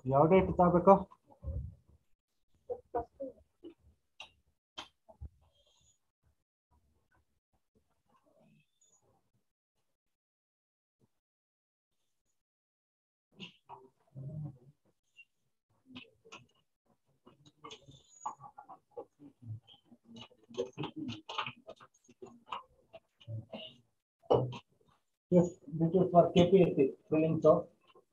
ಯಾವ ಡೇಟ್ ತಗೋಬೇಕು Yes, this is for KPSC filling so.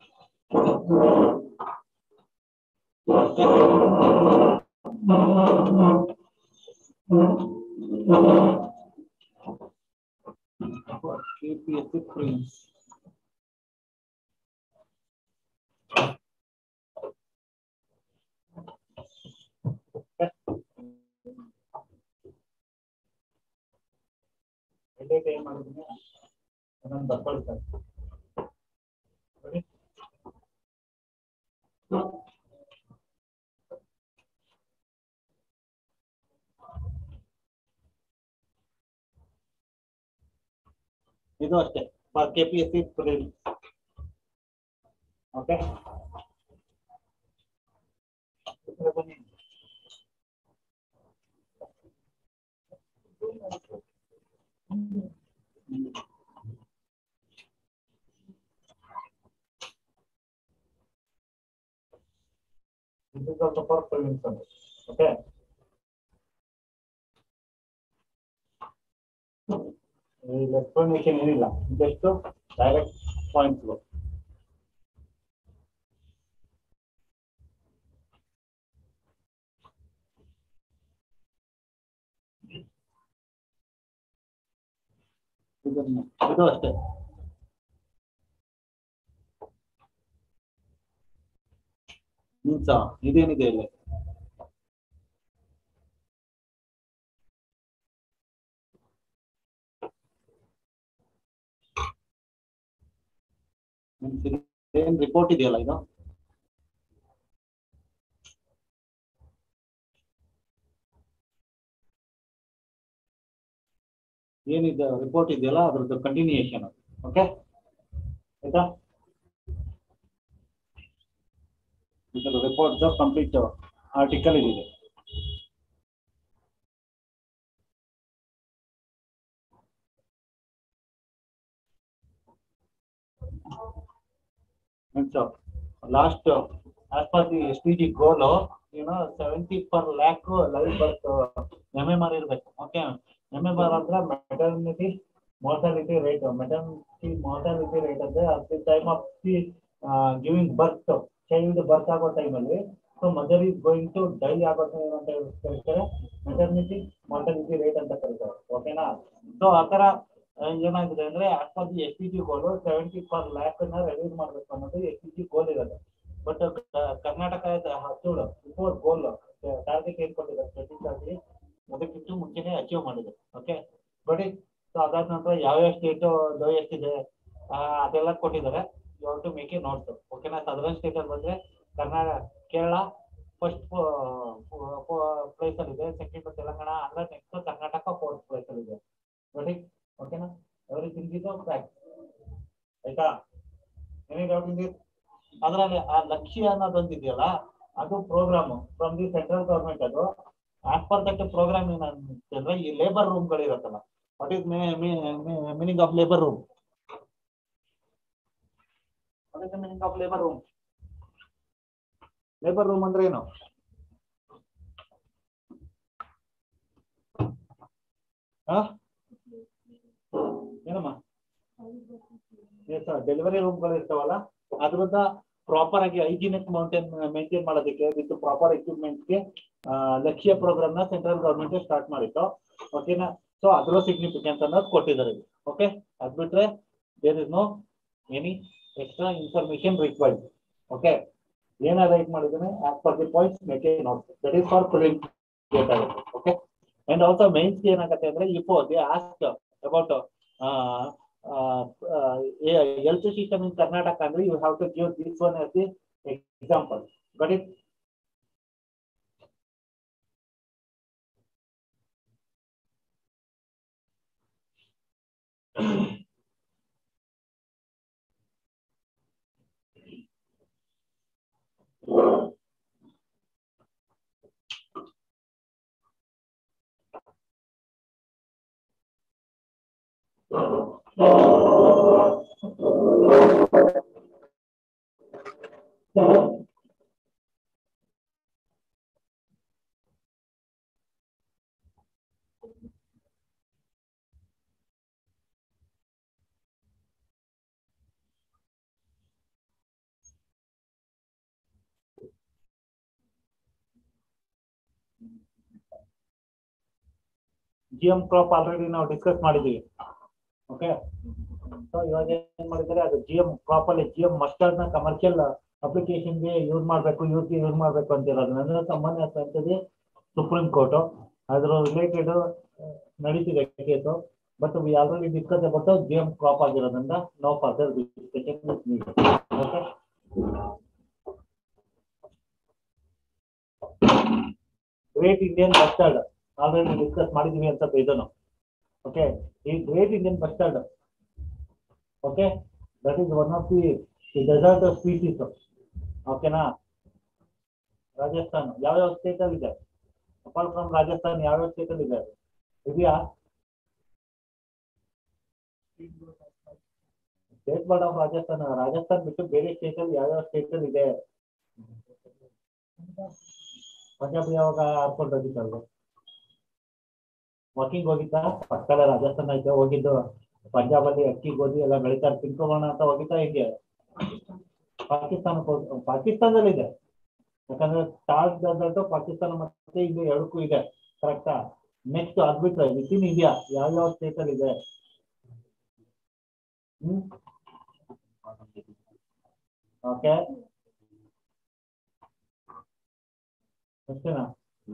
For KPSC prelims. ಎಲ್ಲಿ time ಮಾಡಿದ್ದೀನಿ ಅದನ್ನು ಬರ್ಕೊಳ್ತಾರೆ ನೋಡಿ ಇದು ಅಷ್ಟೇ for K P S C okay ಬನ್ನಿ This is also for prevention. Okay. Electronic ಏನಿಲ್ಲ ಜಸ್ಟ್ ಡೈರೆಕ್ಟ್ ಪಾಯಿಂಟ್ಸ್ಗಳು ಇದನ್ನ ಇದು ಅಷ್ಟೇ ನಿಮಿಷ ಇದೇನಿದೆ ಇಲ್ಲಿ ಏನ್ ರಿಪೋರ್ಟ್ ಇದೆಯಲ್ಲ ಇದು ಏನಿದೆ ರಿಪೋರ್ಟ್ ಇದೆಯಲ್ಲ ಅದ್ರದ್ದು ಕಂಟಿನ್ಯೂಯೇಷನ್ ಅದು ಓಕೆ ಆಯ್ತಾ ಇದರ ರಿಪೋರ್ಟ್ ಕಂಪ್ಲೀಟ್ ಆರ್ಟಿಕಲ್ ಇದಿದೆ last as per the S P G goal ಏನೋ seventy per lakh live birth M M R ಇರ್ಬೇಕು ಓಕೆ ಎಮ್ ಎಂ ಆರ್ ಅಂದ್ರೆ maternity mortality rate maternity mortality rate ಅಂದ್ರೆ at the time of the giving birth child birth ಆಗೋ ಟೈಮಲ್ಲಿ so mother is going to die ಆಗೋ time ಅಂತ ಕರೀತಾರೆ maternity mortality rate ಅಂತ ಕರೀತಾರೆ ಓಕೆನಾ ಸೊ ಆ ತರ ಆ, ಏನಾಗಿದೆ ಅಂದ್ರೆ as per the S P G goal seventy per lakh ಅನ್ನ ರೆಡ್ಯೂಸ್ ಮಾಡ್ಬೇಕು ಅನ್ನೋದು ಎಸ್ ಪಿ ಜಿ ಗೋಲ್ ಇರೋದು ಬಟ್ ಕರ್ನಾಟಕ ಹತ್ತೋಳು ಬಿಫೋರ್ ಗೋಲ್ ಟಾರ್ಗೆಟ್ ಏನ್ ಕೊಟ್ಟಿದ್ದಾರೆ ಟ್ವೆಂಟಿ ಅದಕ್ಕಿಂತ ಮುಂಚೆನೆ ಅಚೀವ್ ಮಾಡಿದೆ ಓಕೆ ಬಡಿ ಸೊ ಅದಾದ ನಂತರ ಯಾವ್ಯಾವ ಸ್ಟೇಟ್ ಲೋ ಎಷ್ಟಿದೆ ಆ, ಅದೆಲ್ಲ ಕೊಟ್ಟಿದ್ದಾರೆ you to make a notes ಓಕೆನಾ ಸದರನ್ ಸ್ಟೇಟ್ ಅಲ್ಲಿ ಬಂದ್ರೆ ಕರ್ನಾಟಕ ಕೇರಳ ಫಸ್ಟ್ ಪ್ಲೇಸ್ ಅಲ್ಲಿ ಇದೆ second Telangana Andhra next Karnataka fourth place ಅಲ್ಲಿ ಇದೆ ನೋಡಿ ಓಕೆನಾ ಎವ್ರಿಥಿಂಗ್ ಇಸ್ ಫ್ಯಾಕ್ಟ್ ಆಯ್ತಾ ಏನೇ ಡೌಟ್ ಇದೆ ಅದರಲ್ಲಿ ಆ ಲಕ್ಷ್ಯ ಅನ್ನೋದೊಂದು ಇದೆಯಲ್ಲ ಅದು programme from the central government ಅದು ಆಸ್ ಪರ್ ದಟ್ ಪ್ರೋಗ್ರಾಮ್ ಏನಂತಂದ್ರೆ ಈ ಲೇಬರ್ ರೂಮ್ ಗಳಿರತ್ತಲ್ಲ what is meaning of labour room what is the meaning of labour room labour room ಅಂದ್ರೆ ಏನು ಆ? ಏನಮ್ಮ ಡೆಲಿವರಿ ರೂಮ್ಗಳು ಇರ್ತಾವಲ್ಲ ಅದ್ರಿಂದ ಪ್ರಾಪರ್ ಆಗಿ ಹೈಜಿನಿಕ್ ಮೌಂಟೇನ್ ಮೇಂಟೈನ್ ಮಾಡೋದಕ್ಕೆ ವಿತ್ ಪ್ರಾಪರ್ ಎಕ್ವಿಪ್ಮೆಂಟ್ಸ್ಗೆ ಲಕ್ಷ್ಯ ಪ್ರೋಗ್ರಾಮ್ ನ ಸೆಂಟ್ರಲ್ ಗವರ್ಮೆಂಟ್ ಸ್ಟಾರ್ಟ್ ಮಾಡಿತ್ತು ಓಕೆನಾ ಸೊ ಅದ್ರ ಸಿಗ್ನಿಫಿಕೆನ್ಸ್ ಅನ್ನೋದು ಕೊಟ್ಟಿದ್ದಾರೆ ಓಕೆ ಅದ್ ಬಿಟ್ರೆ there is no any extra information required okay ಏನ ರೈಟ್ ಮಾಡಿದ್ರೆ as per the points make a note that is for prelim ಬೇಕಾಗುತ್ತೆ ಓಕೆ ಅಂಡ್ ಆಲ್ಸೋ ಮೈನ್ಸ್ ಏನಾಗುತ್ತೆ ಅಂದ್ರೆ if they ask about health system in Karnataka ಅಂದ್ರೆ you have to give this one as the example but it G M crop already ನಾವು discuss ಮಾಡಿದ್ದೀವಿ okay so ಇವಾಗ ಏನ್ ಮಾಡಿದ್ದಾರೆ ಅದು ಜಿ ಎಂ ಕ್ರಾಪ್ ಅಲ್ಲಿ ಜಿ ಎಂ ಮಸ್ಟರ್ಡ್ ನ commercial ಅಪ್ಲಿಕೇಶನ್ಗೆ ಯೂಸ್ ಮಾಡಬೇಕು ಯೂಸ್ಗೆ ಯೂಸ್ ಮಾಡಬೇಕು ಅಂತ ಇರೋದು ನನ್ನ ಸಂಬಂಧ ಅಂತದ್ದು ಸುಪ್ರೀಂ ಕೋರ್ಟ್ ಅದ್ರ ರಿಲೇಟೆಡ್ ನಡೀತಿದೆ case but we already discuss about G M crop ಆಗಿರೋದ್ರಿಂದ no further discussion okay great Indian mustard already discuss ಮಾಡಿದೀವಿ ಅಂತ ಇದನ್ನು ಓಕೆ ಈ great Indian mustard okay that is one of the desert species ಓಕೆನಾ ರಾಜಸ್ಥಾನ್ ಯಾವ್ಯಾವ state ಅಲ್ಲಿ ಇದೆ apart from Rajasthan ಯಾವ್ಯಾವ ಸ್ಟೇಟ್ ಅಲ್ಲಿ ಇದೆ ಇದೆಯಾ state board of Rajasthan Rajasthan ಬಿಟ್ಟು ಬೇರೆ ಸ್ಟೇಟ್ ಅಲ್ಲಿ ಯಾವ್ಯಾವ ಸ್ಟೇಟ್ ಅಲ್ಲಿ ಇದೆ ಪಂಜಾಬ್ ಯಾವಾಗ ಹಾರ್ಕೊಂಡು ಹೋಗಿದ್ದಲ್ವ ವಾಕಿಂಗ್ ಹೋಗಿದ್ದ ಪಕ್ಕದ ರಾಜಸ್ಥಾನ ಐತೆ ಹೋಗಿದ್ದು ಪಂಜಾಬ್ ಅಲ್ಲಿ ಅಕ್ಕಿ ಗೋಧಿ ಎಲ್ಲ ಬೆಳಿತಾರೆ ತಿನ್ಕೊಳ್ಳೋಣ ಅಂತ ಹೋಗಿದ್ದ ಹಿಂಗೆ ಪಾಕಿಸ್ತಾನಕ್ಕೆ ಹೋಗ್- ಪಾಕಿಸ್ತಾನದಲ್ಲಿ ಇದೆ ಯಾಕಂದ್ರೆ ಟಾಸ್ ಡೆಸರ್ಟ್ ಪಾಕಿಸ್ತಾನ ಮತ್ತೆ ಇದು ಎರಡಕ್ಕೂ ಇದೆ ಕರೆಕ್ಟಾ ನೆಕ್ಸ್ಟ್ ಅದ್ ಬಿಟ್ರೆ ವಿತ್ ಇನ್ ಇಂಡಿಯಾ ಯಾವ್ಯಾವ ಸ್ಟೇಟ್ ಅಲ್ಲಿ ಇದೆ ಹ್ಮ್ ಓಕೆ ಅಷ್ಟೇನಾ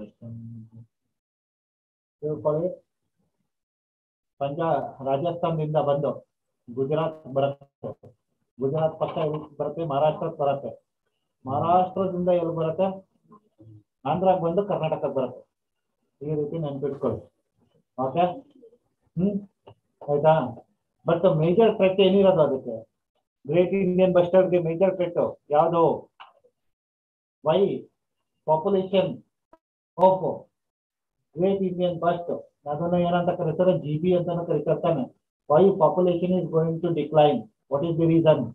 ತಿಳ್ಕೊಳ್ಳಿ ಪಂಜಾಬ್ ರಾಜಸ್ಥಾನದಿಂದ ಬಂದು ಗುಜರಾತ್ ಬರುತ್ತೆ ಗುಜರಾತ್ ಪಕ್ಕ ಎಲ್ಲಿ ಬರುತ್ತೆ ಮಹಾರಾಷ್ಟ್ರ ಬರುತ್ತೆ ಮಹಾರಾಷ್ಟ್ರದಿಂದ ಎಲ್ಲಿ ಬರುತ್ತೆ ಆಂಧ್ರಾಗ್ ಬಂದು ಕರ್ನಾಟಕಕ್ಕೆ ಬರುತ್ತೆ ಈ ರೀತಿ ನೆನ್ಪಿಟ್ಕೊಳ್ಳಿ ಓಕೆ ಹ್ಮ್ ಆಯ್ತಾ ಬಟ್ ಮೇಜರ್ ಥ್ರೆಟ್ ಏನಿರೋದು ಅದಕ್ಕೆ ಗ್ರೇಟ್ ಇಂಡಿಯನ್ ಬಸ್ಟರ್ಡ್ಗೆ ಮೇಜರ್ ಥ್ರೆಟ್ ಯಾವುದು why population of great Indian bust ಅದನ್ನ ಏನಂತ ಕರೀತಾರೆ ಜಿ ಬಿ ಅಂತಾನು ಕರೀತಾರೆ why population is going to decline what is the reason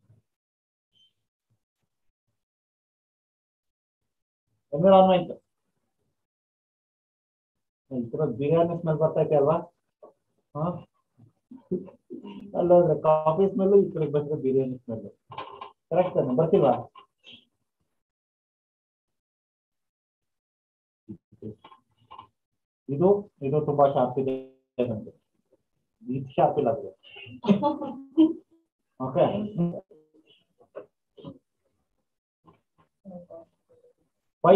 environment ಇದ್ರ ಬಿರಿಯಾನಿ ಸ್ಮೆಲ್ ಬರ್ತೈತೆ ಅಲ್ವಾ ಹಾ ಅಲ್ಲೋದ್ರೆ ಕಾಫಿ ಸ್ಮೆಲ್ ಈ ಕಡೆ ಬಂದ್ರೆ ಬಿರಿಯಾನಿ ಸ್ಮೆಲ್ ಕರೆಕ್ಟ್ ತಾನೆ ಬರ್ತಿಲ್ವಾ ಇದು ಇದು ತುಂಬಾ ಶಾರ್ಪ್ ಇದೆ ನಮ್ಗೆ ಇದು ಶಾರ್ಪ್ ಇಲ್ಲ ಅದು ಓಕೆ ಫೈ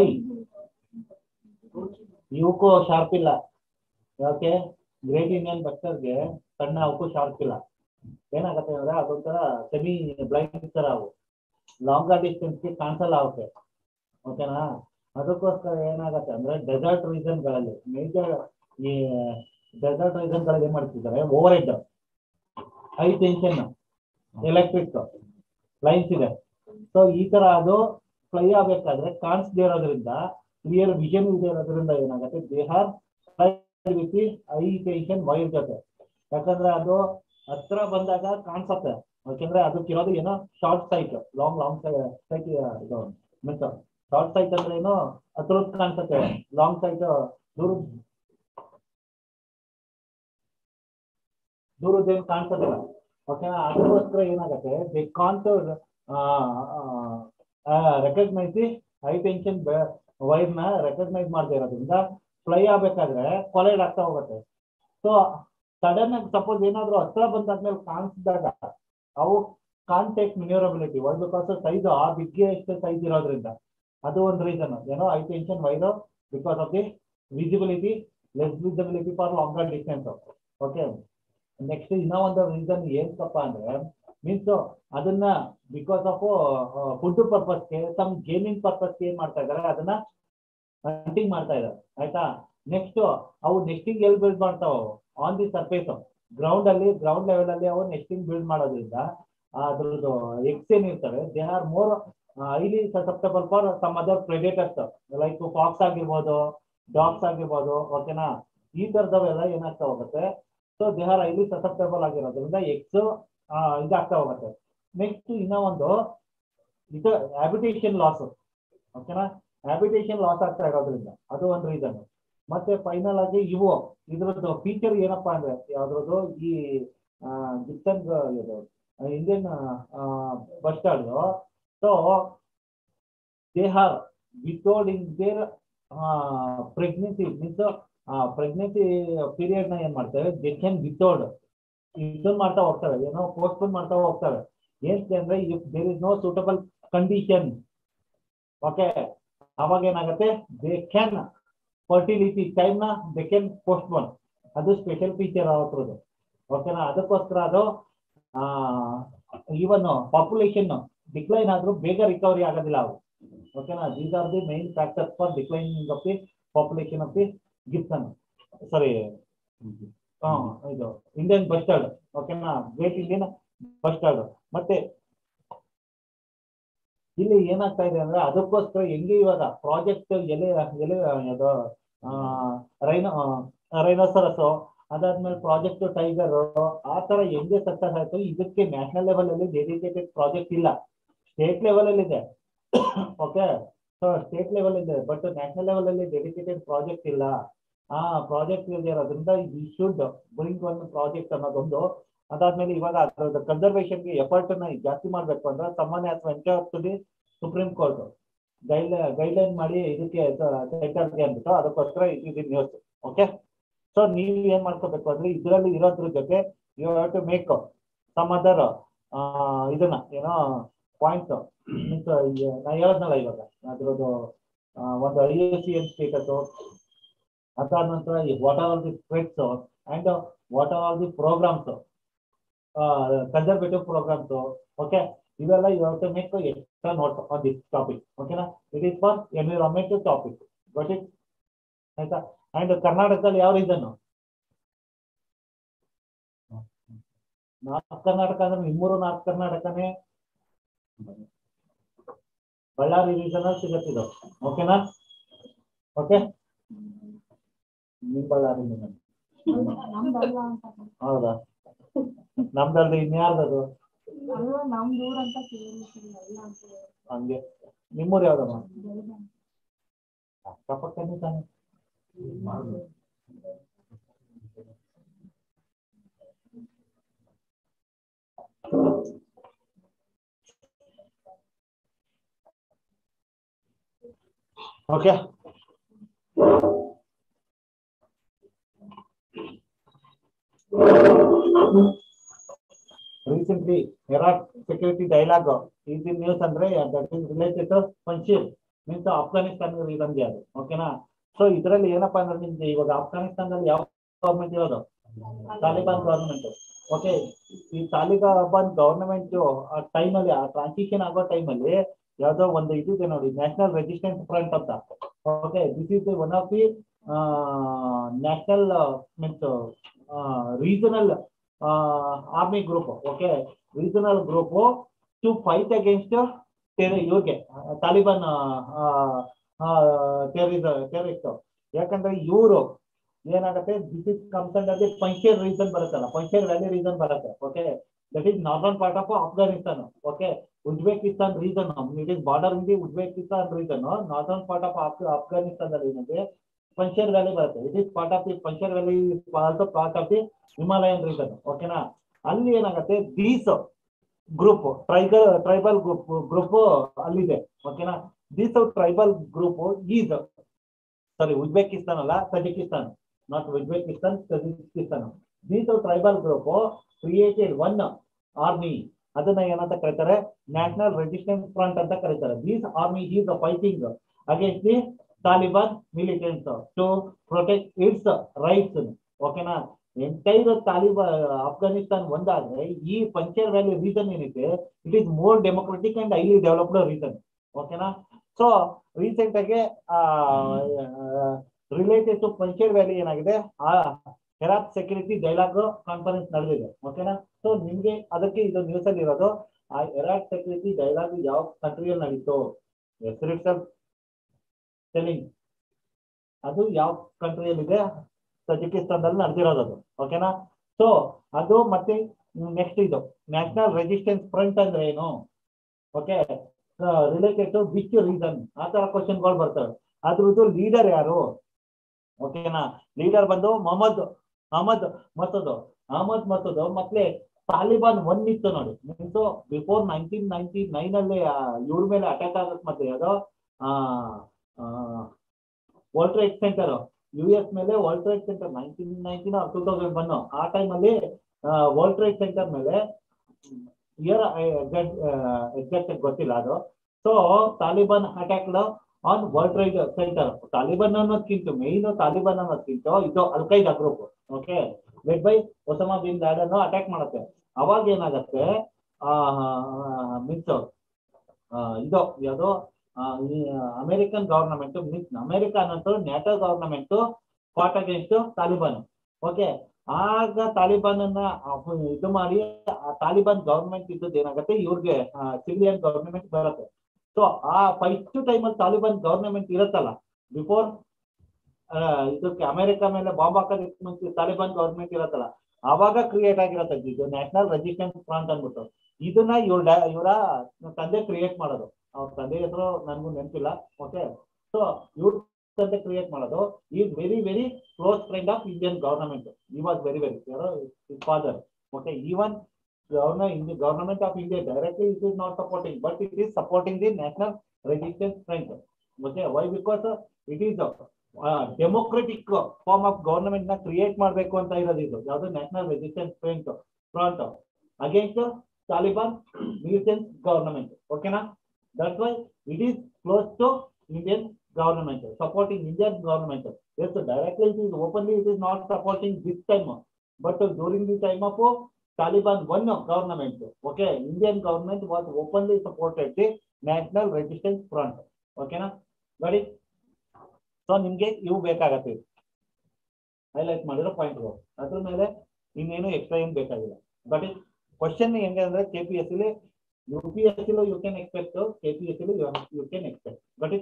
ಇವಕ್ಕೂ ಶಾರ್ಪ್ ಇಲ್ಲ ಯಾಕೆ ಗ್ರೇಟ್ ಇಂಡಿಯನ್ ಬಸ್ಟರ್ಗೆ ಸಣ್ಣ ಅವಕ್ಕೂ ಶಾರ್ಪ್ ಇಲ್ಲ ಏನಾಗತ್ತೆ ಅಂದ್ರೆ ಅದೊಂಥರ ಸೆಮಿ ಬ್ಲೈಂಡ್ ತರ ಅವು ಲಾಂಗರ್ ಡಿಸ್ಟೆನ್ಸ್ಗೆ ಕಾಣಿಸಲ್ಲ ಅವಕ್ಕೆ ಓಕೆನಾ ಅದಕ್ಕೋಸ್ಕರ ಏನಾಗತ್ತೆ ಅಂದ್ರೆ ಡೆಸರ್ಟ್ ರೀಸನ್ಗಳಲ್ಲಿ ಮೇಜರ್ ಈ ಡೆಸರ್ಟ್ ರೀಸನ್ಗಳಲ್ಲಿ ಏನ್ ಮಾಡ್ತಿದ್ದಾರೆ overhead high tension electric lines ಇದೆ ಸೊ ಈ ತರ ಅದು ಫ್ಲೈ ಆಗ್ಬೇಕಾದ್ರೆ ಕಾಣಿಸದೇ ಇರೋದ್ರಿಂದ ಕ್ಲಿಯರ್ ವಿಷನ್ ಇದೆ ಇರೋದ್ರಿಂದ ಏನಾಗುತ್ತೆ they are with high tension wire ಜೊತೆ ಯಾಕಂದ್ರೆ ಅದು ಹತ್ರ ಬಂದಾಗ ಕಾಣಿಸತ್ತೆ ಯಾಕಂದ್ರೆ ಅದಕ್ಕಿರೋದು ಏನೋ short sight long long sight ಇದು ಮೀನ್ಸ್ ಶಾರ್ಟ್ ಸೈಟ್ ಅಂದ್ರೆ ಏನು ಹತ್ರ ಕಾಣಿಸುತ್ತೆ ಲಾಂಗ್ ಸೈಟ್ ದೂರ ದೂರದ್ದೇನು ಕಾಣಿಸೋದಿಲ್ಲ ಓಕೆನಾ ಅದಕ್ಕೋಸ್ಕರ ಏನಾಗುತ್ತೆ they can't recognise high tension ವೈರ್ನ ರೆಕಗ್ನೈಸ್ ಮಾಡದೇ ಇರೋದ್ರಿಂದ ಫ್ಲೈ ಆಗ್ಬೇಕಾದ್ರೆ ಕೊಲೈಡ್ ಆಗ್ತಾ ಹೋಗುತ್ತೆ ಸೊ ಸಡನ್ ಆಗಿ ಸಪೋಸ್ ಏನಾದ್ರು ಹತ್ರ ಬಂದಾದ್ಮೇಲೆ ಕಾಣಿಸಿದಾಗ ಅವು can't take manoeuvrability why because size ಆ ಬಿಗ್ಗೆಸ್ಟ್ ಸೈಜ್ ಇರೋದ್ರಿಂದ ಅದು ಒಂದು ರೀಸನ್ ಏನೋ high tension wire because of the visibility less visibility for longer distance okay next ಇನ್ನೂ ಒಂದು ರೀಸನ್ ಏನಕ್ಕಪ್ಪ ಅಂದ್ರೆ ಮೀನ್ಸ್ ಅದನ್ನ ಬಿಕಾಸ್ ಆಫ್ ಫುಡ್ ಪರ್ಪಸ್ಗೆ ಸಮ್ ಗೇಮಿಂಗ್ ಪರ್ಪಸ್ಗೆ ಏನ್ ಮಾಡ್ತಾ ಇದಾರೆ ಅದನ್ನ ಹಂಟಿಂಗ್ ಮಾಡ್ತಾ ಇದಾರೆ ಆಯ್ತಾ ನೆಕ್ಸ್ಟ್ ಅವು ನೆಕ್ಸ್ಟಿಂಗ್ ಎಲ್ಲಿ ಬಿಲ್ಡ್ ಮಾಡ್ತಾವ ಆನ್ ದಿ ಸರ್ಫೇಸ್ ಗ್ರೌಂಡ್ ಅಲ್ಲಿ ಗ್ರೌಂಡ್ ಲೆವೆಲ್ ಅಲ್ಲಿ ಅವು ನೆಕ್ಸ್ಟಿಂಗ್ ಬಿಲ್ಡ್ ಮಾಡೋದ್ರಿಂದ ಅದ್ರದ್ದು ಎಕ್ಸ್ ಏನಿರ್ತವೆ they are more highly susceptible for some other predators like fox ಆಗಿರ್ಬೋದು ಡಾಗ್ಸ್ ಆಗಿರ್ಬೋದು ಓಕೆನಾ ಈ ತರದವೆಲ್ಲ ಏನಾಗ್ತಾ ಹೋಗುತ್ತೆ so they are highly susceptible ಆಗಿರೋದ್ರಿಂದ ಎಕ್ಸ್ ಇದಾಗ್ತಾ ಹೋಗುತ್ತೆ ನೆಕ್ಸ್ಟ್ ಇನ್ನೂ ಒಂದು ಇದು ಹ್ಯಾಬಿಟೇಷನ್ ಲಾಸ್ ಓಕೆನಾ ಹ್ಯಾಬಿಟೇಷನ್ ಲಾಸ್ ಆಗ್ತಾ ಇರೋದ್ರಿಂದ ಅದು ಒಂದು ರೀಸನ್ ಮತ್ತೆ ಫೈನಲ್ ಆಗಿ ಇವು ಇದ್ರದ್ದು ಫೀಚರ್ ಏನಪ್ಪಾ ಅಂದ್ರೆ ಯಾವ್ದ್ರದ್ದು ಈ ಗಿಪ್ಸನ್ ಇದು Indian bustard so they are without in their pregnancy means pregnancy period ನ ಏನ್ ಮಾಡ್ತೇವೆ ದೇ ಕ್ಯಾನ್ ವಿತೌಟ್ ಇದನ್ನ ಮಾಡ್ತಾ ಹೋಗ್ತವೆ ಏನೋ ಪೋಸ್ಟ್ಪೋನ್ ಮಾಡ್ತಾ ಹೋಗ್ತವೆ ಏನ್ ಅಂದ್ರೆ if there is no suitable condition okay ಅವಾಗ ಏನಾಗುತ್ತೆ ದೇ ಕ್ಯಾನ್ ಫರ್ಟಿಲಿಟಿ ಟೈಮ್ ನ ದೇ ಕ್ಯಾನ್ ಪೋಸ್ಟ್ಪೋನ್ ಅದು ಸ್ಪೆಷಲ್ ಫೀಚರ್ ಅವತ್ರದ್ದು ಓಕೆನಾ ಅದಕ್ಕೋಸ್ಕರ ಅದು ಈವನ್ ಪಾಪ್ಯುಲೇಷನ್ ಡಿಕ್ಲೈನ್ ಆದ್ರೂ ಬೇಗ ರಿಕವರಿ ಆಗೋದಿಲ್ಲ ಅವು ಓಕೆನಾ these are the main factors for declining of the population of the ಗಿಪ್ಸನ್ ಸಾರಿ ಇದು ಇಂಡಿಯನ್ ಬಸ್ಟರ್ಡ್ ಓಕೆನಾ ಗ್ರೇಟ್ ಇಂಡಿಯನ್ ಬಸ್ಟರ್ಡ್ ಮತ್ತೆ ಇಲ್ಲಿ ಏನಾಗ್ತಾ ಇದೆ ಅಂದ್ರೆ ಅದಕ್ಕೋಸ್ಕರ ಹೆಂಗೆ ಇವಾಗ ಪ್ರಾಜೆಕ್ಟ್ ಎಲೆ ಎಲೆ ಅದು ರೈನೋ ರೈನೋಸರಸ್ ಅದಾದ್ಮೇಲೆ ಪ್ರಾಜೆಕ್ಟ್ ಟೈಗರ್ ಆ ತರ ಹೆಂಗೆ ಸಕ್ಸಸ್ ಆಯ್ತು ಇದಕ್ಕೆ ನ್ಯಾಷನಲ್ ಲೆವೆಲ್ ಅಲ್ಲಿ ಡೆಡಿಕೇಟೆಡ್ ಪ್ರಾಜೆಕ್ಟ್ ಇಲ್ಲ ಸ್ಟೇಟ್ ಲೆವೆಲ್ ಅಲ್ಲಿ ಇದೆ ಓಕೆ ಸೊ ಸ್ಟೇಟ್ ಲೆವೆಲ್ ಇದೆ ಬಟ್ ನ್ಯಾಷನಲ್ ಲೆವೆಲ್ ಅಲ್ಲಿ ಡೆಡಿಕೇಟೆಡ್ ಪ್ರಾಜೆಕ್ಟ್ ಇಲ್ಲ ಆ ಪ್ರಾಜೆಕ್ಟ್ ಇರೋದ್ರಿಂದ we should bring one project ಅನ್ನೋದೊಂದು ಅದಾದ್ಮೇಲೆ ಇವಾಗ ಅದ್ರದ್ದು ಕನ್ಸರ್ವೇಷನ್ಗೆ ಎಫರ್ಟ್ ನ ಜಾಸ್ತಿ ಮಾಡ್ಬೇಕು ಅಂದ್ರೆ ಸಾಮಾನ್ಯ venture to the Supreme Court guide guideline ಮಾಡಿ ಇದಕ್ಕೆ ಸೆಂಟರ್ಗೆ ಅಂದ್ಬಿಟ್ಟು ಅದಕ್ಕೋಸ್ಕರ ಇದು ನ್ಯೂಸ್ ಓಕೆ ಸೊ ನೀವು ಏನ್ ಮಾಡ್ಕೋಬೇಕು ಅಂದ್ರೆ ಇದರಲ್ಲಿ ಇರೋದ್ರ ಜೊತೆ you have to make some other ಇದನ್ನ ಏನೋ ಪಾಯಿಂಟ್ಸ್ ಮೀನ್ಸ್ ನಾ ಹೇಳದ್ನಲ್ಲ ಇವಾಗ ಅದ್ರದ್ದು ಒಂದು I S C N status ಅದಾದ ನಂತರ what are all the threats and what are all the programmes conservative programmes okay ಇವೆಲ್ಲ you have to make extra note on this topic ಓಕೆನಾ it is for environment topic but it ಆಯ್ತಾ and ಕರ್ನಾಟಕದಲ್ಲಿ ಯಾವ reason north Karnataka ಅಂದ್ರೆ ನಿಮ್ಮೂರು north ಕರ್ನಾಟಕನೇ Ballari reason ಅಲ್ಲಿ ಸಿಗತ್ತಿದ್ದು ಓಕೆನಾ okay ನಿಮ್ ಬಳ್ಳಾರಿ region. ನಮ್ದಲ್ವಾ ಅಂತ ಹೌದಾ ನಮ್ದಲ್ದು ಇನ್ಯಾರ್ದದು ಅಲ್ವಾ ನಮ್ದು ಊರ್ ಅಂತ ಕೇಳಿಸ್ತಿಲ್ಲ ಇಲ್ಲ ಅಂತ ಹಂಗೆ ನಿಮ್ಮೂರು ಯಾವ್ದಮ್ಮ ಬೆಳಗಾಂ. ಅಕ್ಕಪಕ್ಕನೇ ತಾನೆ okay recently Iraq security dialogue ಇದು ನ್ಯೂಸ್ ಅಂದ್ರೆ that is related to Panjshir means Afghanistan ಇದಂಗೆ ಅದು ಓಕೆನಾ ಸೊ ಇದರಲ್ಲಿ ಏನಪ್ಪಾ ಅಂದ್ರೆ ನಿಮ್ಗೆ ಇವಾಗ ಆಫ್ಘಾನಿಸ್ತಾನದಲ್ಲಿ ಯಾವ ಗವರ್ಮೆಂಟ್ ಇರೋದು ತಾಲಿಬಾನ್ ಗವರ್ಮೆಂಟ್ ಓಕೆ ಈ ತಾಲಿಬಾನ್ ಗವರ್ನಮೆಂಟ್ ಆ ಟೈಮಲ್ಲಿ ಆ ಟ್ರಾನ್ಸಿಷನ್ ಆಗೋ ಟೈಮಲ್ಲಿ ಯಾವ್ದೋ ಒಂದು ಇದಿದೆ ನೋಡಿ ನ್ಯಾಷನಲ್ ರೆಸಿಸ್ಟೆನ್ಸ್ ಫ್ರಂಟ್ ಅಂತ okay this is one of the national means regional army group okay regional group to fight against ಇವ್ರಿಗೆ ತಾಲಿಬಾನ್ ಟೆರರಿಸ್ ಟೆರರಿಸ್ಟ್ ಯಾಕಂದ್ರೆ ಇವರು ಏನಾಗುತ್ತೆ ದಿಸ್ ಇಸ್ ಕನ್ಸರ್ನ್ ಅಲ್ಲಿ ಪಂಚೇರ್ ರೀಸನ್ ಬರುತ್ತಲ್ಲ ಪಂಚೇರ್ ವ್ಯಾಲಿ ರೀಸನ್ ಬರುತ್ತೆ okay that is northern part of Afghanistan okay Uzbekistan reason it is border in the Uzbekistan reason northern part of Afghanistan ಅಲ್ಲಿ ಏನಿದೆ Panjshir valley ಬರುತ್ತೆ it is part of the Panjshir valley also part of the Himalayan reason ಓಕೆನಾ ಅಲ್ಲಿ ಏನಾಗುತ್ತೆ these group tribal tribal group group ಅಲ್ಲಿದೆ ಓಕೆನಾ these tribal group is sorry Uzbekistan ಅಲ್ಲ Tajikistan not Uzbekistan Tajikistan these tribal group created one army ಅದನ್ನ ಏನಂತ ಕರೀತಾರೆ national resistance front ಅಂತ ಕರೀತಾರೆ these army is fighting against the Taliban militants to protect its rights ಓಕೆನಾ entire Taliban Afghanistan ಒಂದಾದ್ರೆ ಈ Panjshir valley reason ಏನಿದೆ it is more democratic and highly developed reason ಓಕೆನಾ ಸೊ ರೀಸೆಂಟ್ ಆಗಿ ರಿಲೇಟೆಡ್ ಟು ಪಂಚರ್ ವ್ಯಾಲಿ ಏನಾಗಿದೆ ಆ ಹೆರಾತ್ ಸೆಕ್ಯೂರಿಟಿ ಡೈಲಾಗ್ ಕಾನ್ಫರೆನ್ಸ್ ನಡೆದಿದೆ ಓಕೆನಾ ಸೊ ನಿಮ್ಗೆ ಅದಕ್ಕೆ ಇದು ನ್ಯೂಸ್ ಅಲ್ಲಿ ಇರೋದು ಆ ಹೆರಾಟ್ ಸೆಕ್ಯೂರಿಟಿ ಡೈಲಾಗ್ ಯಾವ ಕಂಟ್ರಿಯಲ್ಲಿ ನಡೀತು ಹೆಸರು ಟೆಲಿಂಗ್ ಅದು ಯಾವ ಕಂಟ್ರಿಯಲ್ಲಿದೆ ತಜಿಕಿಸ್ತಾನದಲ್ಲಿ ನಡೆದಿರೋದು ಅದು ಓಕೆನಾ ಸೊ ಅದು ಮತ್ತೆ ನೆಕ್ಸ್ಟ್ ಇದು ನ್ಯಾಷನಲ್ ರೆಸಿಸ್ಟೆನ್ಸ್ ಫ್ರಂಟ್ ಅಂದ್ರೆ ಏನು okay related to which reason ಆ ತರ ಕ್ವಶನ್ಗಳು ಬರ್ತವೆ ಅದ್ರದ್ದು ಲೀಡರ್ ಯಾರು ಓಕೆನಾ ಲೀಡರ್ ಬಂದು ಮೊಹಮ್ಮದ್ ಅಹಮದ್ ಮಸೂದ್ ಅಹಮದ್ ಮಸೂದ್ ಮತ್ತೆ ತಾಲಿಬಾನ್ ಒನ್ ಇತ್ತು ನೋಡಿ means before nineteen ninety nine ಅಲ್ಲಿ ಇವ್ರ ಮೇಲೆ ಅಟ್ಯಾಕ್ ಆಗಕ್ ಮತ್ತೆ ಅದು World Trade Center U S ಮೇಲೆ World Trade Center nineteen nineteen two thousand one ಆ ಟೈಮ್ ಅಲ್ಲಿ ವರ್ಲ್ಡ್ ಟ್ರೇಡ್ ಸೆಂಟರ್ ಮೇಲೆ ಇಯರ್ ಎಕ್ಸಾಕ್ಟ್ ಗೊತ್ತಿಲ್ಲ ಅದು so Taliban attack on World Trade Center Taliban ಅನ್ನೋದಕ್ಕಿಂತ ಮೇನ್ ತಾಲಿಬಾನ್ ಅನ್ನೋದಕ್ಕಿಂತ ಇದು al Qaeda group okay led by Osama bin Laden attack ಮಾಡುತ್ತೆ ಅವಾಗ ಏನಾಗತ್ತೆ ಮೀನ್ಸ್ ಇದು ಯಾವುದು ಅಮೆರಿಕನ್ ಗವರ್ನಮೆಂಟ್ ಮೀನ್ಸ್ ಅಮೆರಿಕ ಅನ್ನೋದು NATO government fought against Taliban okay ಆಗ ತಾಲಿಬಾನ್ ಅನ್ನ ಇದು ಮಾಡಿ ಆ ತಾಲಿಬಾನ್ ಗವರ್ನಮೆಂಟ್ ಇದ್ದದ್ದು ಏನಾಗುತ್ತೆ ಇವ್ರಿಗೆ ಸಿವಿಲಿಯನ್ ಗವರ್ನಮೆಂಟ್ ಬರುತ್ತೆ ಸೊ ಆ ಫಸ್ಟ್ ಟೈಮಲ್ಲಿ ತಾಲಿಬಾನ್ ಗವರ್ನಮೆಂಟ್ ಇರುತ್ತಲ್ಲ ಬಿಫೋರ್ ಇದಕ್ಕೆ ಅಮೆರಿಕ ಮೇಲೆ ಬಾಂಬ್ ಹಾಕೋದಕ್ಕೆ ಮುಂಚೆ ತಾಲಿಬಾನ್ ಗವರ್ನಮೆಂಟ್ ಇರುತ್ತಲ್ಲ ಅವಾಗ ಕ್ರಿಯೇಟ್ ಆಗಿರತ್ತೆ ಇದು ನ್ಯಾಷನಲ್ ರೆಸಿಸ್ಟೆನ್ಸ್ ಫ್ರಂಟ್ ಅಂದ್ಬಿಟ್ಟು ಇದನ್ನ ಇವ್ರ ಇವರ ತಂದೆ ಕ್ರಿಯೇಟ್ ಮಾಡೋದು ಅವ್ರ ತಂದೆ ಹೆಸರು ನನಗೂ ನೆನಪಿಲ್ಲ ಓಕೆ ಸೊ ಇವ್ರ ತಂದೆ ಕ್ರಿಯೇಟ್ ಮಾಡೋದು is very very close friend of Indian government ಈ ವಾಸ್ ವೆರಿ ವೆರಿ ಯಾರೋ father okay even government government of India directly it is not supporting, but it is supporting the national resistance front. Okay, why? Because uh, it is a uh, democratic form of government ನ create ಮಾಡಬೇಕು ಅಂತ ಇರೋದು ಇದು ಯಾವುದು national resistance front front against Taliban militant government ಓಕೆನಾ that's why it is close to Indian government supporting Indian government. Yes, directly it is openly it is not supporting this time, but during the time of Taliban one government, okay, Indian government was openly supported the National Resistance Front. ಓಕೆನಾ ಗಾಡಿ so ನಿಮ್ಗೆ ಇವು ಬೇಕಾಗತ್ತೆ highlight ಮಾಡಿರೋ ಪಾಯಿಂಟ್ಗಳು ಅದ್ರ ಮೇಲೆ ಇನ್ನೇನು ಎಕ್ಸ್ಟ್ರಾ ಏನು ಬೇಕಾಗಿಲ್ಲ ಬಟ್ ಕ್ವಶನ್ ಹೆಂಗೆ ಅಂದ್ರೆ ಕೆ ಪಿ ಎಸ್ ಲಿ ಯು ಪಿ ಎಸ್ ಸಿಲು you can expect K P S ಸಿಲು ಯು ಕ್ಯಾನ್ ಎಕ್ಸ್ಪೆಕ್ಟ್ ಬಟ್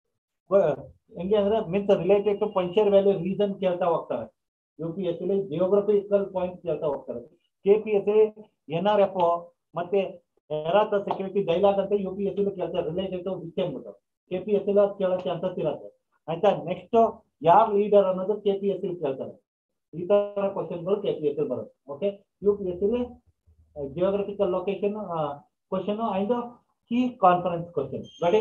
ಹೆಂಗೆ ಅಂದ್ರೆ means related to Panjshir valley reason ಕೇಳ್ತಾ ಹೋಗ್ತಾರೆ ಯು ಪಿ ಎಸ್ ಸಿಲಿ ಜಿಯೋಗ್ರಫಿಕಲ್ ಪಾಯಿಂಟ್ ಕೇಳ್ತಾ ಹೋಗ್ತಾರೆ K P S C N R F ಮತ್ತೆ ಹೆರಾತ ಸೆಕ್ಯೂರಿಟಿ ಡೈಲಾಗ್ ಅಂತ ಯು ಪಿ ಎಸ್ ಸಿ ಕೇಳ್ತಾರೆ ರಿಲೇಟೆಡ್ ಟು ವಿಷಯ ಅಂದ್ಬಿಟ್ಟು ಕೆ ಪಿ ಎಸ್ ಸಿ ಕೇಳೋ ಚಾನ್ಸಸ್ ಇರುತ್ತೆ ಆಯ್ತಾ ನೆಕ್ಸ್ಟ್ ಯಾರ್ ಲೀಡರ್ ಅನ್ನೋದು ಕೆ ಪಿ ಎಸ್ ಸಿ ಕೇಳ್ತಾರೆ ಈ ತರ ಕ್ವಶನ್ಗಳು ಕೆ ಪಿ ಎಸ್ ಸಿ ಬರುತ್ತೆ okay U P S C geographical location question and key conference question ಗಾಡಿ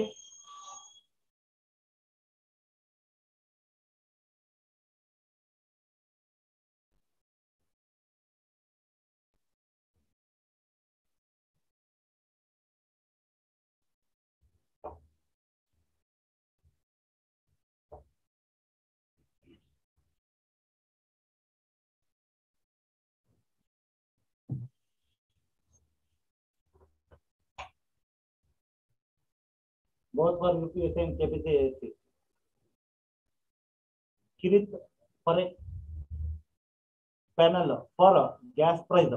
both for UPSC and KPCSC. Kirit for a panel for gas price.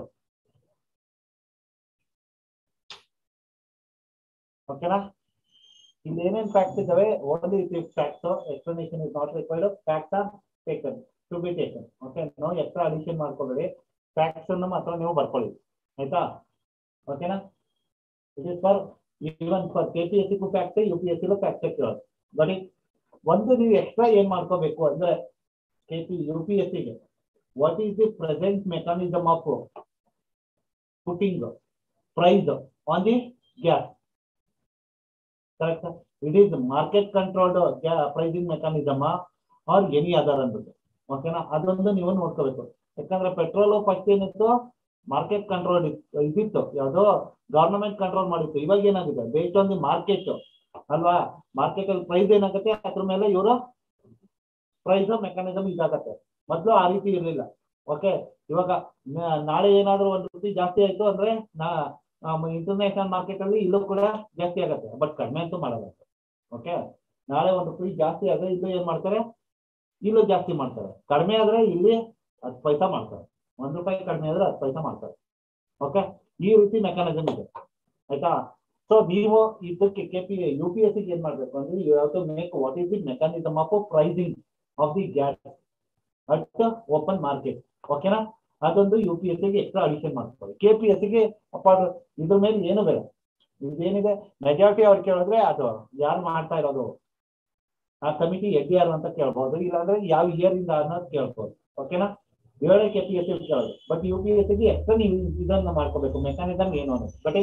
ಓಕೆನಾ ಇಲ್ಲಿ ಏನೇನ್ facts ಇದಾವೆ only it facts explanation is not required facts are taken to be taken okay no extra addition ಮಾಡ್ಕೊಬೇಡಿ facts ಅನ್ನು ಮಾತ್ರ ನೀವು ಬರ್ಕೊಳ್ಳಿ ಆಯ್ತಾ ಓಕೆನಾ it is for even for K P S C fact U P S C fact ಇರೋದು but ಒಂದು ನೀವು ಎಕ್ಸ್ಟ್ರಾ ಏನ್ ಮಾಡ್ಕೋಬೇಕು ಅಂದ್ರೆ K P U P S ಸಿಗೆ what is the present mechanism of putting price on the gas correct it is market controlled pricing mechanism are any other ಅಂದ್ಬಿಟ್ಟು ಓಕೆನಾ ಅದೊಂದು ನೀವು ನೋಡ್ಕೋಬೇಕು ಯಾಕಂದ್ರೆ ಪೆಟ್ರೋಲ್ ಫಸ್ಟ್ ಏನಿತ್ತು ಮಾರ್ಕೆಟ್ ಕಂಟ್ರೋಲ್ ಇದಿತ್ತು ಯಾವ್ದು ಗವರ್ನಮೆಂಟ್ ಕಂಟ್ರೋಲ್ ಮಾಡಿತ್ತು ಇವಾಗ ಏನಾಗಿದೆ ಬೇಸ್ಡ್ ಆನ್ ದಿ ಮಾರ್ಕೆಟ್ ಅಲ್ವಾ ಮಾರ್ಕೆಟ್ ಅಲ್ಲಿ ಪ್ರೈಸ್ ಏನಾಗುತ್ತೆ ಅದ್ರ ಮೇಲೆ ಇವರು ಪ್ರೈಸ್ ಮೆಕಾನಿಸಮ್ ಇದಾಗತ್ತೆ ಮೊದಲು ಆ ರೀತಿ ಇರಲಿಲ್ಲ ಓಕೆ ಇವಾಗ ನಾಳೆ ಏನಾದ್ರೂ ಒಂದು ರೂಪಾಯಿ ಜಾಸ್ತಿ ಆಯ್ತು ಅಂದ್ರೆ ಇಂಟರ್ನ್ಯಾಷನಲ್ ಮಾರ್ಕೆಟ್ ಅಲ್ಲಿ ಇಲ್ಲೂ ಕೂಡ ಜಾಸ್ತಿ ಆಗುತ್ತೆ ಬಟ್ ಕಡಿಮೆ ಅಂತೂ ಮಾಡಲ್ಲ ಓಕೆ ನಾಳೆ ಒಂದು ರೂಪಾಯಿ ಜಾಸ್ತಿ ಆದ್ರೆ ಇಲ್ಲೂ ಏನ್ ಮಾಡ್ತಾರೆ ಇಲ್ಲೂ ಜಾಸ್ತಿ ಮಾಡ್ತಾರೆ ಕಡಿಮೆ ಆದ್ರೆ ಇಲ್ಲಿ ಹತ್ತು ಪೈಸಾ ಮಾಡ್ತಾರೆ ಒಂದ್ ರೂಪಾಯಿ ಕಡಿಮೆ ಆದ್ರೆ ಹತ್ತು ಪೈಸಾ ಮಾಡ್ತಾರೆ ಓಕೆ ಈ ರೀತಿ ಮೆಕ್ಯಾನಿಸಮ್ ಇದೆ ಆಯ್ತಾ ಸೊ ನೀವು ಇದಕ್ಕೆ K P U P S ಏನ್ ಮಾಡ್ಬೇಕು ಅಂದ್ರೆ you have to make what is the mechanism of pricing of the gas at open market ಓಕೆನಾ ಅದೊಂದು ಯು ಪಿ ಎಸ್ ಗೆ ಎಕ್ಸ್ಟ್ರಾ ಅಡಿಷನ್ ಮಾಡ್ಕೊಳ್ಳಿ ಕೆ ಪಿ ಎಸ್ ಗೆ ಅಪಾರ್ಟ್ ಇದ್ರ ಮೇಲೆ ಏನು ಬೇಡ ಇದೇನಿದೆ ಮೆಜಾರಿಟಿ ಅವ್ರು ಕೇಳಿದ್ರೆ ಅದು ಯಾರು ಮಾಡ್ತಾ ಇರೋದು ಆ ಕಮಿಟಿ ಎಡ್ ಯಾರು ಅಂತ ಕೇಳ್ಬೋದು ಇಲ್ಲಾಂದ್ರೆ ಯಾವ ಇಯರ್ ಇಂದ ಅನ್ನೋದು ಕೇಳ್ಬೋದು ಓಕೆನಾ ಏಳೇ ಕೆ ಪಿ ಎಸ್ ಕೇಳೋದು ಬಟ್ ಯು ಪಿ ಎಸ್ ಗೆ ಎಕ್ಸ್ಟ್ರಾ ನೀವು ಇದನ್ನ ಮಾಡ್ಕೋಬೇಕು ಮೆಕ್ಯಾನಿಸಮ್ ಏನು ಅನ್ನೋದು but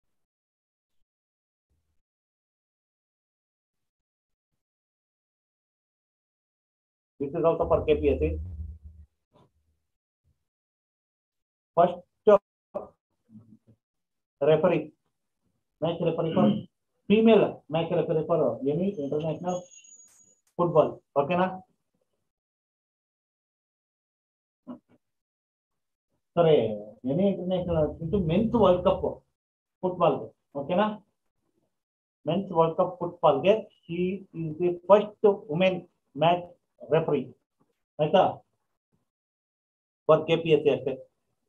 This is also for KPSC. First referee, match referee for female match referee for any international football. Okay na? Sorry, any international into men's World Cup football. Okay na? Men's World Cup football. Ge, she is the first women match referee ಆಯ್ತಾ for K P S C ಅಷ್ಟೇ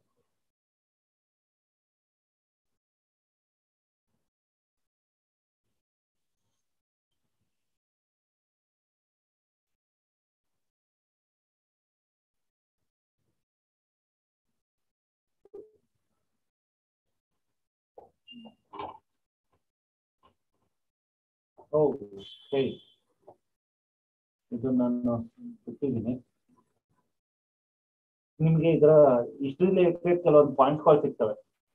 ಓ ಸರಿ ಇದು ನಾನು ಕೊಟ್ಟಿದ್ದೀನಿ ನಿಮ್ಗೆ ಇದರ history related ಕೆಲವೊಂದು ಪಾಯಿಂಟ್ಸ್ಗಳು ಸಿಗ್ತವೆ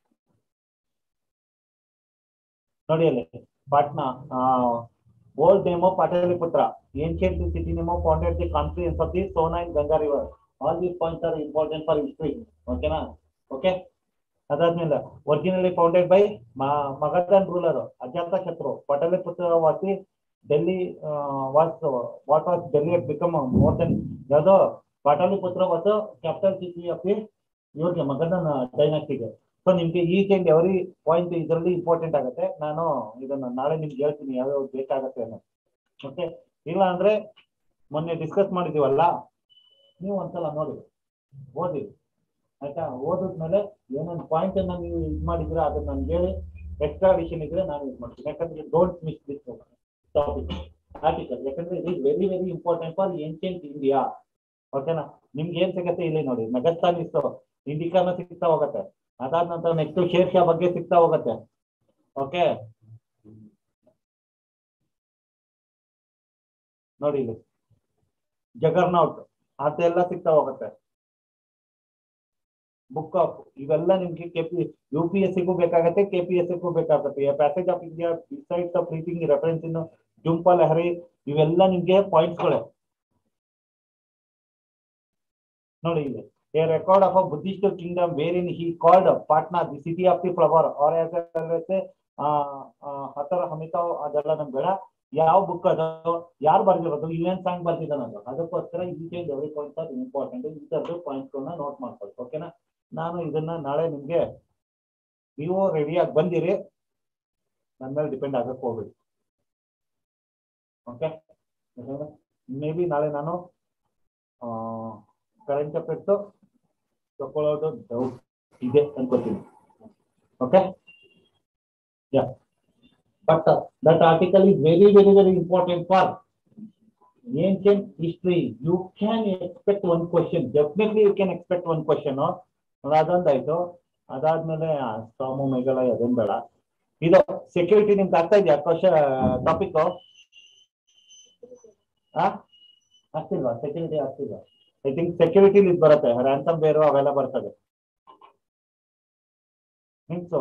ನೋಡಿ ಅಲ್ಲಿ ಪಾಟ್ನಾ ಓಲ್ಡ್ ನೇಮೋ ಪಾಟಲಿಪುತ್ರ ಏನ್ಷಿಯಂಟ್ ಸಿಟಿ ನೇಮೋ founded the confluence of the Sona in Ganga river all these points are important for history ಓಕೆನಾ ಓಕೆ ಅದಾದ್ಮೇಲೆ originally founded by Magadhan ruler Ajatashatru Pataliputra ವಾಸಿ Delhi was what was Delhi become more than ಯಾವ್ದೋ Pataliputra was capital city of the ಇವ್ರಿಗೆ ಮಗಧನ್ ಡೈನಾಸ್ಟಿಗೆ so ನಿಮ್ಗೆ each and every point ಇದರಲ್ಲಿ important ಆಗುತ್ತೆ ನಾನು ಇದನ್ನ ನಾಳೆ ನಿಮ್ಗೆ ಹೇಳ್ತೀನಿ ಯಾವ್ಯಾವ ಬೇಕಾಗತ್ತೆ ಅನ್ನೋದು ಓಕೆ ಇಲ್ಲ ಅಂದ್ರೆ ಮೊನ್ನೆ ಡಿಸ್ಕಸ್ ಮಾಡಿದೀವಲ್ಲ ನೀವು ಒಂದ್ಸಲ ನೋಡಿ ಓದಿ ಆಯ್ತಾ ಓದಿದ್ಮೇಲೆ ಏನೊಂದು ಪಾಯಿಂಟ್ ಅನ್ನ ನೀವು ಇದು ಮಾಡಿದ್ರೆ ಅದನ್ನ ನನ್ಗೆ ಹೇಳಿ ಎಕ್ಸ್ಟ್ರಾ ಅಡಿಷನ್ ಇದ್ರೆ ನಾನು ಇದು ಮಾಡ್ತೀನಿ ಯಾಕಂದ್ರೆ don't miss this topic article ಯಾಕಂದ್ರೆ it is very very important for ancient India ಓಕೆನಾ ನಿಮ್ಗೆ ಏನ್ ಸಿಗತ್ತೆ ಇಲ್ಲಿ ನೋಡಿ ಮೆಗಸ್ತಾನ್ ಇತ್ತು ಇಂಡಿಕಾನ ಸಿಗ್ತಾ ಹೋಗತ್ತೆ ಅದಾದ ನಂತರ ನೆಕ್ಸ್ಟ್ ಶೇರ್ ಶಾ ಬಗ್ಗೆ ಸಿಗ್ತಾ ಹೋಗತ್ತೆ ಓಕೆ ನೋಡಿ ಇಲ್ಲಿ ಜಗರ್ನೌಟ್ ಅದೆಲ್ಲ ಸಿಗ್ತಾ ಹೋಗುತ್ತೆ ಬುಕ್ ಆಫ್ ಇವೆಲ್ಲ ನಿಮ್ಗೆ K P U P S ಸಿಗೂ ಬೇಕಾಗತ್ತೆ ಕೆ ಪಿ ಎಸ್ ಸಿಗೂ ಬೇಕಾಗತ್ತೆ passage of India besides of reading reference in Jhumpa Lahiri ಇವೆಲ್ಲ ನಿಮ್ಗೆ ಪಾಯಿಂಟ್ಸ್ಗಳೇ ನೋಡಿ ಇಲ್ಲಿ a record of a Buddhist kingdom where in he called Patna the city of the flower are ಹತ್ತರ ಹಮಿತಾವ್ ಅದೆಲ್ಲ ನಮ್ಗೆ ಬೇಡ ಯಾವ ಬುಕ್ ಅದು ಯಾರು ಬರ್ದಿರೋದು ಯುಎನ್ ಸಾಂಗ್ ಬರ್ದಿದ್ದಾನದು ಅದಕ್ಕೋಸ್ಕರ each and every point are important ಈ ತರದ ಪಾಯಿಂಟ್ಗಳನ್ನ ನೋಟ್ ಮಾಡ್ಕೊಳ್ಳಿ ಓಕೆನಾ ನಾನು ಇದನ್ನ ನಾಳೆ ನಿಮ್ಗೆ ನೀವು ರೆಡಿಯಾಗಿ ಬಂದಿರಿ ನನ್ನ ಮೇಲೆ ಡಿಪೆಂಡ್ ಆಗಕ್ಕೆ ಹೋಗ್ಬೇಡಿ ಓಕೆ ಮೇ ಬಿ ನಾಳೆ ನಾನು ಕರೆಂಟ್ ಅಫೇರ್ಸ್ ತಗೊಳ್ಳೋದು ಡೌಟ್ ಇದೆ ಅನ್ಕೋತೀನಿ okay yeah but that article is very very very important for ancient history you can expect one question definitely you can expect one question ಅದೊಂದಾಯ್ತು ಅದಾದ್ಮೇಲೆ ಸೋಮು ಮೇಘಾಲಯ ಅದೇನ್ ಬೇಡ ಇದು ಸೆಕ್ಯೂರಿಟಿ ನಿಮ್ಗೆ ಆಗ್ತಾ ಇದೆಯಾ ಕ್ವಶನ್ ಟಾಪಿಕ್ ಆಗ್ತಿಲ್ವಾ ಸೆಕ್ಯೂರಿಟಿ ಆಗ್ತಿಲ್ವಾ ಐ ಥಿಂಕ್ ಸೆಕ್ಯೂರಿಟಿ ಇದು ಬರುತ್ತೆ ರ್ಯಾನ್ಸಮ್ ಬೇರು ಅವೆಲ್ಲ ಬರ್ತದೆ ಹಿಂಗ್ಸು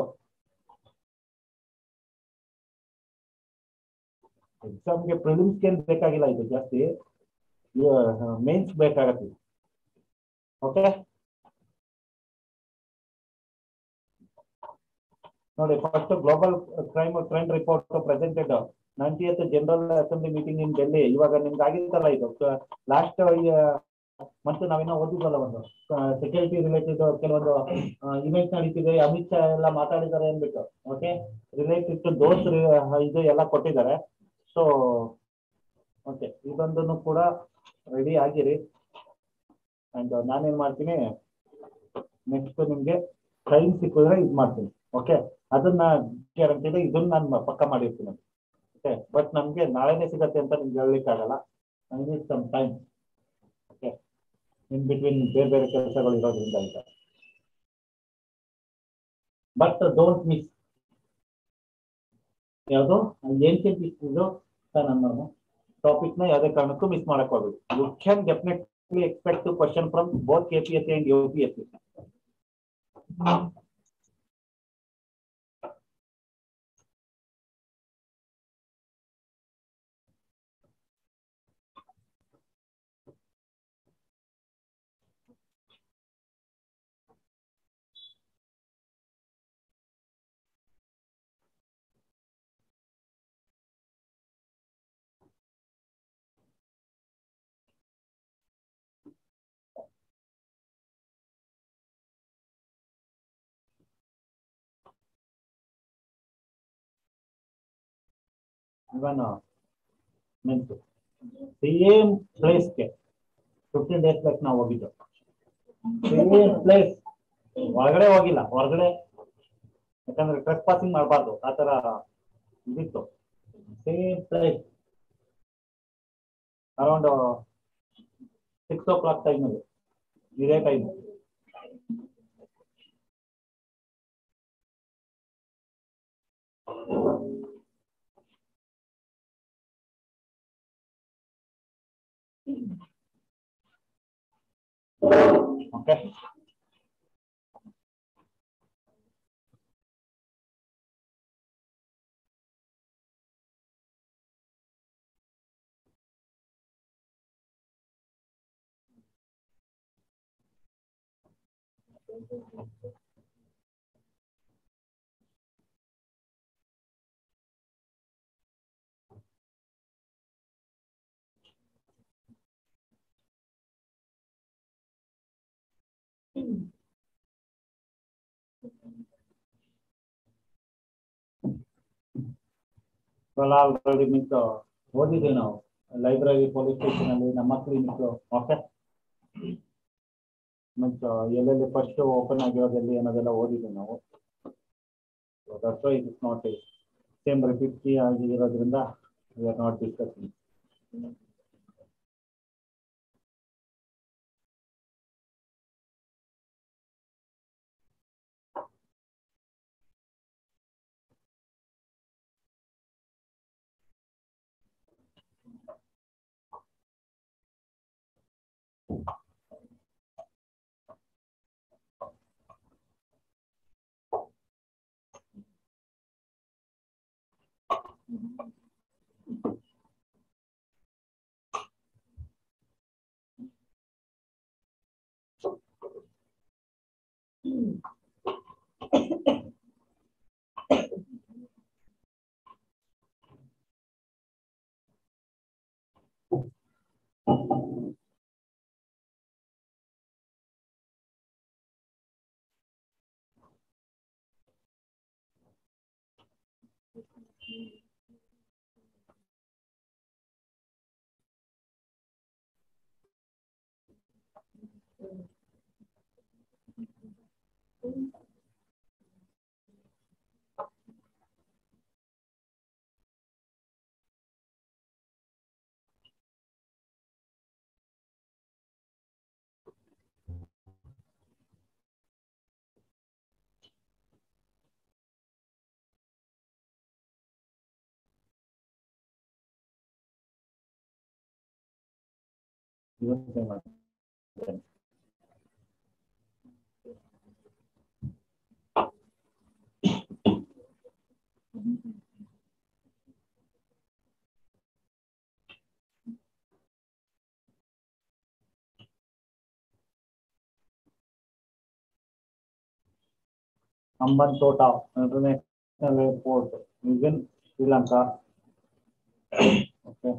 ಎಕ್ಸಾಮ್ಗೆ ಪ್ರಿಲಿಮ್ಸ್ಗೆ ಏನ್ ಬೇಕಾಗಿಲ್ಲ ಇದು ಜಾಸ್ತಿ ಮೇನ್ಸ್ ಬೇಕಾಗತ್ತೆ ಓಕೆ ನೋಡಿ first global crime trend report presented ninetieth general assembly meeting in Delhi ಇವಾಗ ನಿಮ್ಗೆ ಆಗಿತ್ತಲ್ಲ ಇದು ಲಾಸ್ಟ್ ಮತ್ತು ನಾವೇನೋ ಓದಿದ್ವಲ್ಲ ಒಂದು ಸೆಕ್ಯೂರಿಟಿ ರಿಲೇಟೆಡ್ ಕೆಲವೊಂದು ಇವೆಂಟ್ ನಡೀತಿದೆ ಅಮಿತ್ ಶಾ ಎಲ್ಲ ಮಾತಾಡಿದ್ದಾರೆ ಅಂದ್ಬಿಟ್ಟು ಓಕೆ ರಿಲೇಟೆಡ್ ಟು ದೋಸ್ ಇದು ಎಲ್ಲ ಕೊಟ್ಟಿದ್ದಾರೆ ಸೊ ಓಕೆ ಇದೊಂದನ್ನು ಕೂಡ ರೆಡಿ ಆಗಿರಿ ಅಂಡ್ ನಾನೇನ್ ಮಾಡ್ತೀನಿ ನೆಕ್ಸ್ಟ್ ನಿಮ್ಗೆ ಟೈಮ್ ಸಿಕ್ಕಿದ್ರೆ ಇದು ಮಾಡ್ತೀನಿ ಓಕೆ ಅದನ್ನ ಗ್ಯಾರಂಟಿ ಇದೆ ಇದನ್ನ ನಾನು ಪಕ್ಕ ಮಾಡಿರ್ತೀನಿ ಓಕೆ ಬಟ್ ನಮ್ಗೆ ನಾಳೆನೇ ಸಿಗತ್ತೆ ಅಂತ ನಿಮ್ಗೆ ಹೇಳಲಿಕ್ಕೆ ಆಗಲ್ಲ I need some time okay in between ಬೇರೆ ಬೇರೆ ಕೆಲಸಗಳು ಇರೋದ್ರಿಂದ ಈಗ ಬಟ್ ಡೋಂಟ್ ಮಿಸ್ ಯಾವುದು ಏನ್ಷಿಯಂಟ್ ಹಿಸ್ಟ್ರಿದು ನನ್ನ ಟಾಪಿಕ್ ನ ಯಾವುದೇ ಕಾರಣಕ್ಕೂ ಮಿಸ್ ಮಾಡಕ್ ಹೋಗ್ಬೇಡಿ you can definitely expect two question from both K P S C and U P S C even means same ಪ್ಲೇಸ್ಗೆ ಫಿಫ್ಟೀನ್ ಡೇಸ್ ಬ್ಯಾಕ್ ನಾವು ಹೋಗಿದ್ದು ಸೇಮ್ ಪ್ಲೇಸ್ ಒಳಗಡೆ ಹೋಗಿಲ್ಲ ಹೊರಗಡೆ ಯಾಕಂದ್ರೆ ಟ್ರೆಸ್ ಪಾಸಿಂಗ್ ಮಾಡಬಾರ್ದು ಆ ತರ ಇದಿತ್ತು same place around six o'clock ಟೈಮಲ್ಲಿ ಇದೇ ಟೈಮ್ ಓಕೆ ಇವೆಲ್ಲ ಆಲ್ರೆಡಿ ಮೀನ್ಸ್ ಓದಿದ್ದೀವಿ ನಾವು ಲೈಬ್ರರಿ ಪೊಲೀಸ್ ಸ್ಟೇಷನ್ ಅಲ್ಲಿ ನಮ್ಮ ಕ್ಲಿನಿಕ್ ಓಕೆ ಮೀನ್ಸ್ ಎಲ್ಲೆಲ್ಲಿ ಫಸ್ಟ್ ಓಪನ್ ಆಗಿರೋದಲ್ಲಿ ಅನ್ನೋದೆಲ್ಲ ಓದಿದ್ದೀವಿ ನಾವು that's why is not same repeat ಆಗಿರೋದ್ರಿಂದ ವಿ ಆರ್ ನಾಟ್ ಡಿಸ್ಕಸಿಂಗ್ ಇವತ್ತೇ ಮಾಡ್ತೇನೆ Hambantota international airport in Sri Lanka okay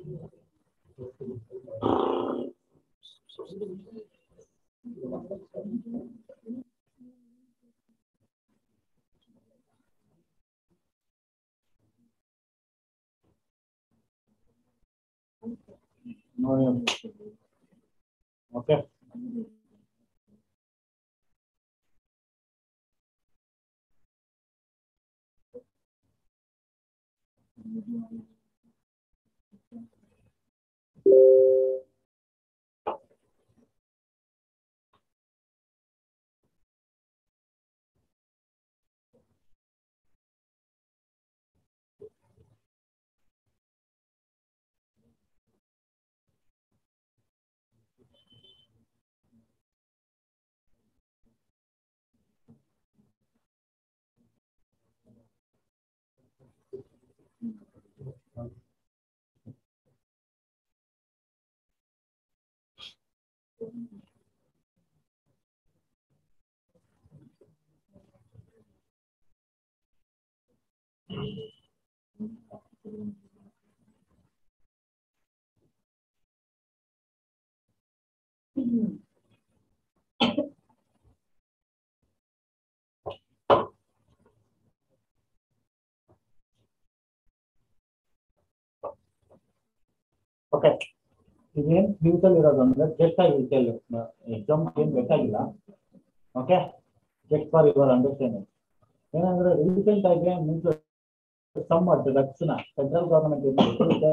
okay okay ಇದೇನ್ ಫ್ಯೂಚರ್ ಇರೋದು ಅಂದ್ರೆ ಜಸ್ಟ್ ಆಗಿ ವಿಷಯ ಎಕ್ಸಾಮ್ ಏನ್ ಬೇಕಾಗಿಲ್ಲ okay just for your understanding ಏನಂದ್ರೆ ರೀಸೆಂಟ್ ಆಗಿ ಮುಂಚೆ ಸಮ್ ಡ್ರಗ್ಸ್ ನ ಸೆಂಟ್ರಲ್ ಗವರ್ಮೆಂಟ್ ಏನ್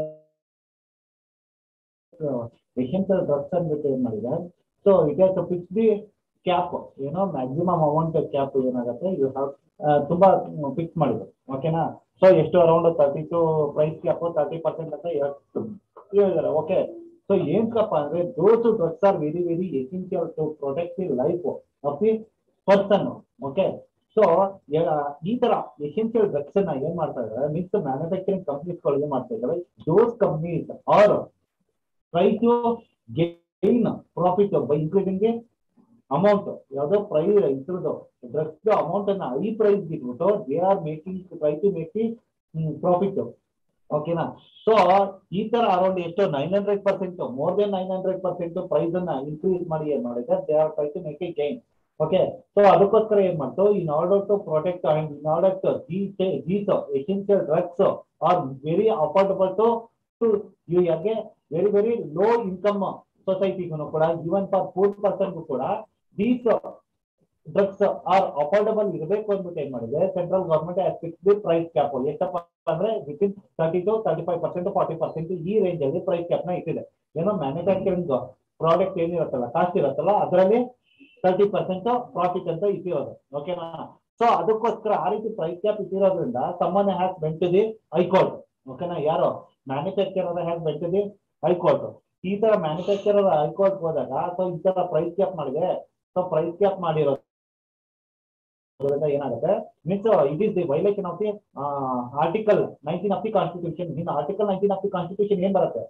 ಎಸೆನ್ಷಿಯಲ್ ಡ್ರಗ್ಸ್ ಅಂದ್ಬಿಟ್ಟು ಏನ್ ಮಾಡಿದೆ so it has fix the cap ಏನೋ ಮ್ಯಾಕ್ಸಿಮಮ್ ಅಮೌಂಟ್ ಕ್ಯಾಪ್ ಏನಾಗುತ್ತೆ ಯು ಹ್ಯಾವ್ ತುಂಬಾ ಫಿಕ್ಸ್ ಮಾಡಿದ್ರು ಓಕೆನಾ ಸೊ ಎಷ್ಟು around thirty to price cap thirty percent ಅಂತ ಹೇಳಿದ್ದಾರೆ ಓಕೆ ಸೊ ಏನ್ಕಪ್ಪ ಅಂದ್ರೆ those drugs are very very essential to protect the life of the person okay so ಈ ತರ ಎಸೆನ್ಷಿಯಲ್ ಡ್ರಗ್ಸ್ ಅನ್ನ ಏನ್ ಮಾಡ್ತಾ ಇದ್ದಾರೆ ಮಿಕ್ಸ್ ಮ್ಯಾನುಫ್ಯಾಕ್ಚರಿಂಗ್ ಕಂಪ್ನೀಸ್ ಗಳು ಏನ್ ಮಾಡ್ತಾ ಇದ್ದಾರೆ those companies are try to gain profit by increasing amount ಯಾವ್ದೋ ಪ್ರೈಸ್ ಇದ್ರದ್ದು ಡ್ರಗ್ಸ್ ಅಮೌಂಟ್ ಅನ್ನ ಐ ಪ್ರೈಸ್ ಬಿಟ್ಬಿಟ್ಟು they are making try to make the profit ಓಕೆನಾ ಸೊ ಈ ತರ ಅರೌಂಡ್ ಎಷ್ಟು nine hundred percent more than nine hundred percent price ಅನ್ನ ಇನ್ಕ್ರೀಸ್ ಮಾಡಿ ಏನ್ ಮಾಡಿದ್ರೆ they are try to make a gain okay so ಅದಕ್ಕೋಸ್ಕರ ಏನ್ ಮಾಡ್ತು in order to protect and in order to these these essential drugs are very affordable to to you ಯಾಕೆ very very low income ಸೊಸೈಟಿಗೂ ಕೂಡ even for poor ಪರ್ಸನ್ಗೂ ಕೂಡ these drugs R affordable ಇರಬೇಕು ಅಂದ್ಬಿಟ್ಟು ಏನ್ ಮಾಡಿದೆ central government fix the price cap ಎಷ್ಟಪ್ಪ ಅಂದ್ರೆ within thirty to thirty five percent forty percent ಈ ರೇಂಜ್ ಅಲ್ಲಿ ಪ್ರೈಸ್ ಕ್ಯಾಪ್ ನ ಇಟ್ಟಿದೆ ಏನೋ ಮ್ಯಾನುಫ್ಯಾಕ್ಚರಿಂಗ್ ಪ್ರಾಡಕ್ಟ್ ಏನಿರುತ್ತಲ್ಲ ಕಾಸ್ಟ್ ಇರುತ್ತಲ್ಲ ಅದರಲ್ಲಿ ತರ್ಟಿ ಪರ್ಸೆಂಟ್ ಪ್ರಾಫಿಟ್ ಅಂತ ಇಟ್ಟಿರೋದು ಓಕೆನಾ ಸೊ ಅದಕ್ಕೋಸ್ಕರ ಆ ರೀತಿ ಪ್ರೈಸ್ ಕ್ಯಾಪ್ ಇಟ್ಟಿರೋದ್ರಿಂದ someone has went the high court ಓಕೆನಾ ಯಾರು manufacturer has went the high court ಈ ತರ ಮ್ಯಾನುಫ್ಯಾಕ್ಚರರ್ ಹೈಕೋರ್ಟ್ ಹೋದಾಗ ಸೊ ಈ ತರ ಪ್ರೈಸ್ ಕ್ಯಾಪ್ ಮಾಡಿದೆ ಸೊ ಪ್ರೈಸ್ ಕ್ಯಾಪ್ ಮಾಡಿರೋದು ಏನಾಗುತ್ತೆ means it is the violation of the article nineteen of the constitution ಇನ್ನು article nineteen of the constitution ಏನ್ ಬರುತ್ತೆ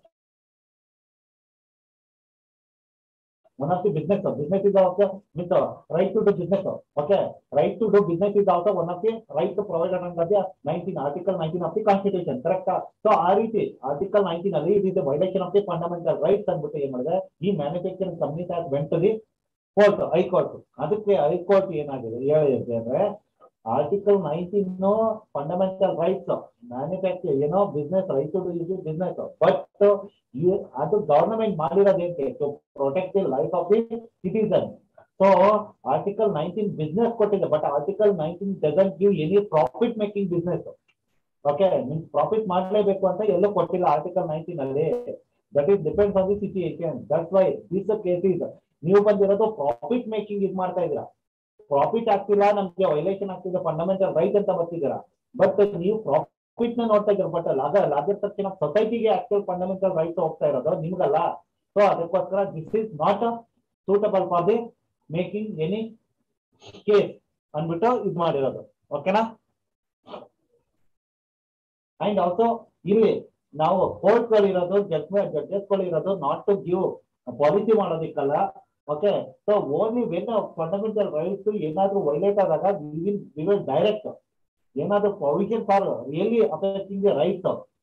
one of the business business is also means uh, right to do business okay right to do business is also one of the right to provide under the 19 article 19 of the constitution correct so ಆ ರೀತಿ article 19 ಅಲ್ಲಿ it is a violation of the fundamental rights ಅಂದ್ಬಿಟ್ಟು ಏನ್ ಮಾಡಿದೆ ಈ manufacturing companies as went the court high court ಅದಕ್ಕೆ high court ಏನಾಗಿದೆ ಹೇಳಿದೆ ಅಂದ್ರೆ article nineteen fundamental rights manufacture ಏನೋ ಬಿಸ್ನೆಸ್ ರೈಟ್ ಟು ಇದು ಬಿಸ್ನೆಸ್ ಬಟ್ ಅದು ಗವರ್ನಮೆಂಟ್ ಮಾಡಿರೋದೇಂತೆ to protect the life of the citizen so article nineteen business ಕೊಟ್ಟಿದೆ but article nineteen doesn't give any profit making business okay means profit ಮಾಡಲೇಬೇಕು ಅಂತ ಎಲ್ಲೂ ಕೊಟ್ಟಿಲ್ಲ article nineteen ಅಲ್ಲಿ that is depends on the situation that's why this case is ನೀವು ಬಂದಿರೋದು profit making ಇದು ಮಾಡ್ತಾ ಇದ್ದೀರಾ ಪ್ರಾಫಿಟ್ ಆಗ್ತಿಲ್ಲ ನಮ್ಗೆ ವೈಲೇಷನ್ ಆಗ್ತಿದೆ ಫಂಡಮೆಂಟಲ್ ರೈಟ್ ಅಂತ ಬರ್ತಿದ್ದೀರಾ ಬಟ್ ನೀವು ಪ್ರಾಫಿಟ್ ನ ನೋಡ್ತಾ ಇದ್ದೀರಾ ಬಟ್ ಲಾಗ ಲಾಗದ ತಕ್ಷಣ ಸೊಸೈಟಿಗೆ ಆಕ್ಚುಲ್ ಫಂಡಮೆಂಟಲ್ ರೈಟ್ ಹೋಗ್ತಾ ಇರೋದು ನಿಮ್ಗಲ್ಲ ಸೊ ಅದಕ್ಕೋಸ್ಕರ this is not suitable for the making any case ಅಂದ್ಬಿಟ್ಟು ಇದು ಮಾಡಿರೋದು ಓಕೆನಾ ಅಂಡ್ ಆಲ್ಸೋ ಇಲ್ಲಿ ನಾವು ಕೋರ್ಟ್ ಇರೋದು ಜಡ್ಜ್ಮೆಂಟ್ ಜಡ್ಜಸ್ ಇರೋದು ನಾಟ್ ಟು ಗಿವ್ ಪಾಲಿಸಿ ಮಾಡೋದಿಕ್ಕಲ್ಲ okay so only when fundamental rights ಏನಾದ್ರೂ ವೈಲೇಟ್ ಆದಾಗ ವಿ ವಿಲ್ ಡೈರೆಕ್ಟ್ ಏನಾದ್ರೂ provision for really affecting the rights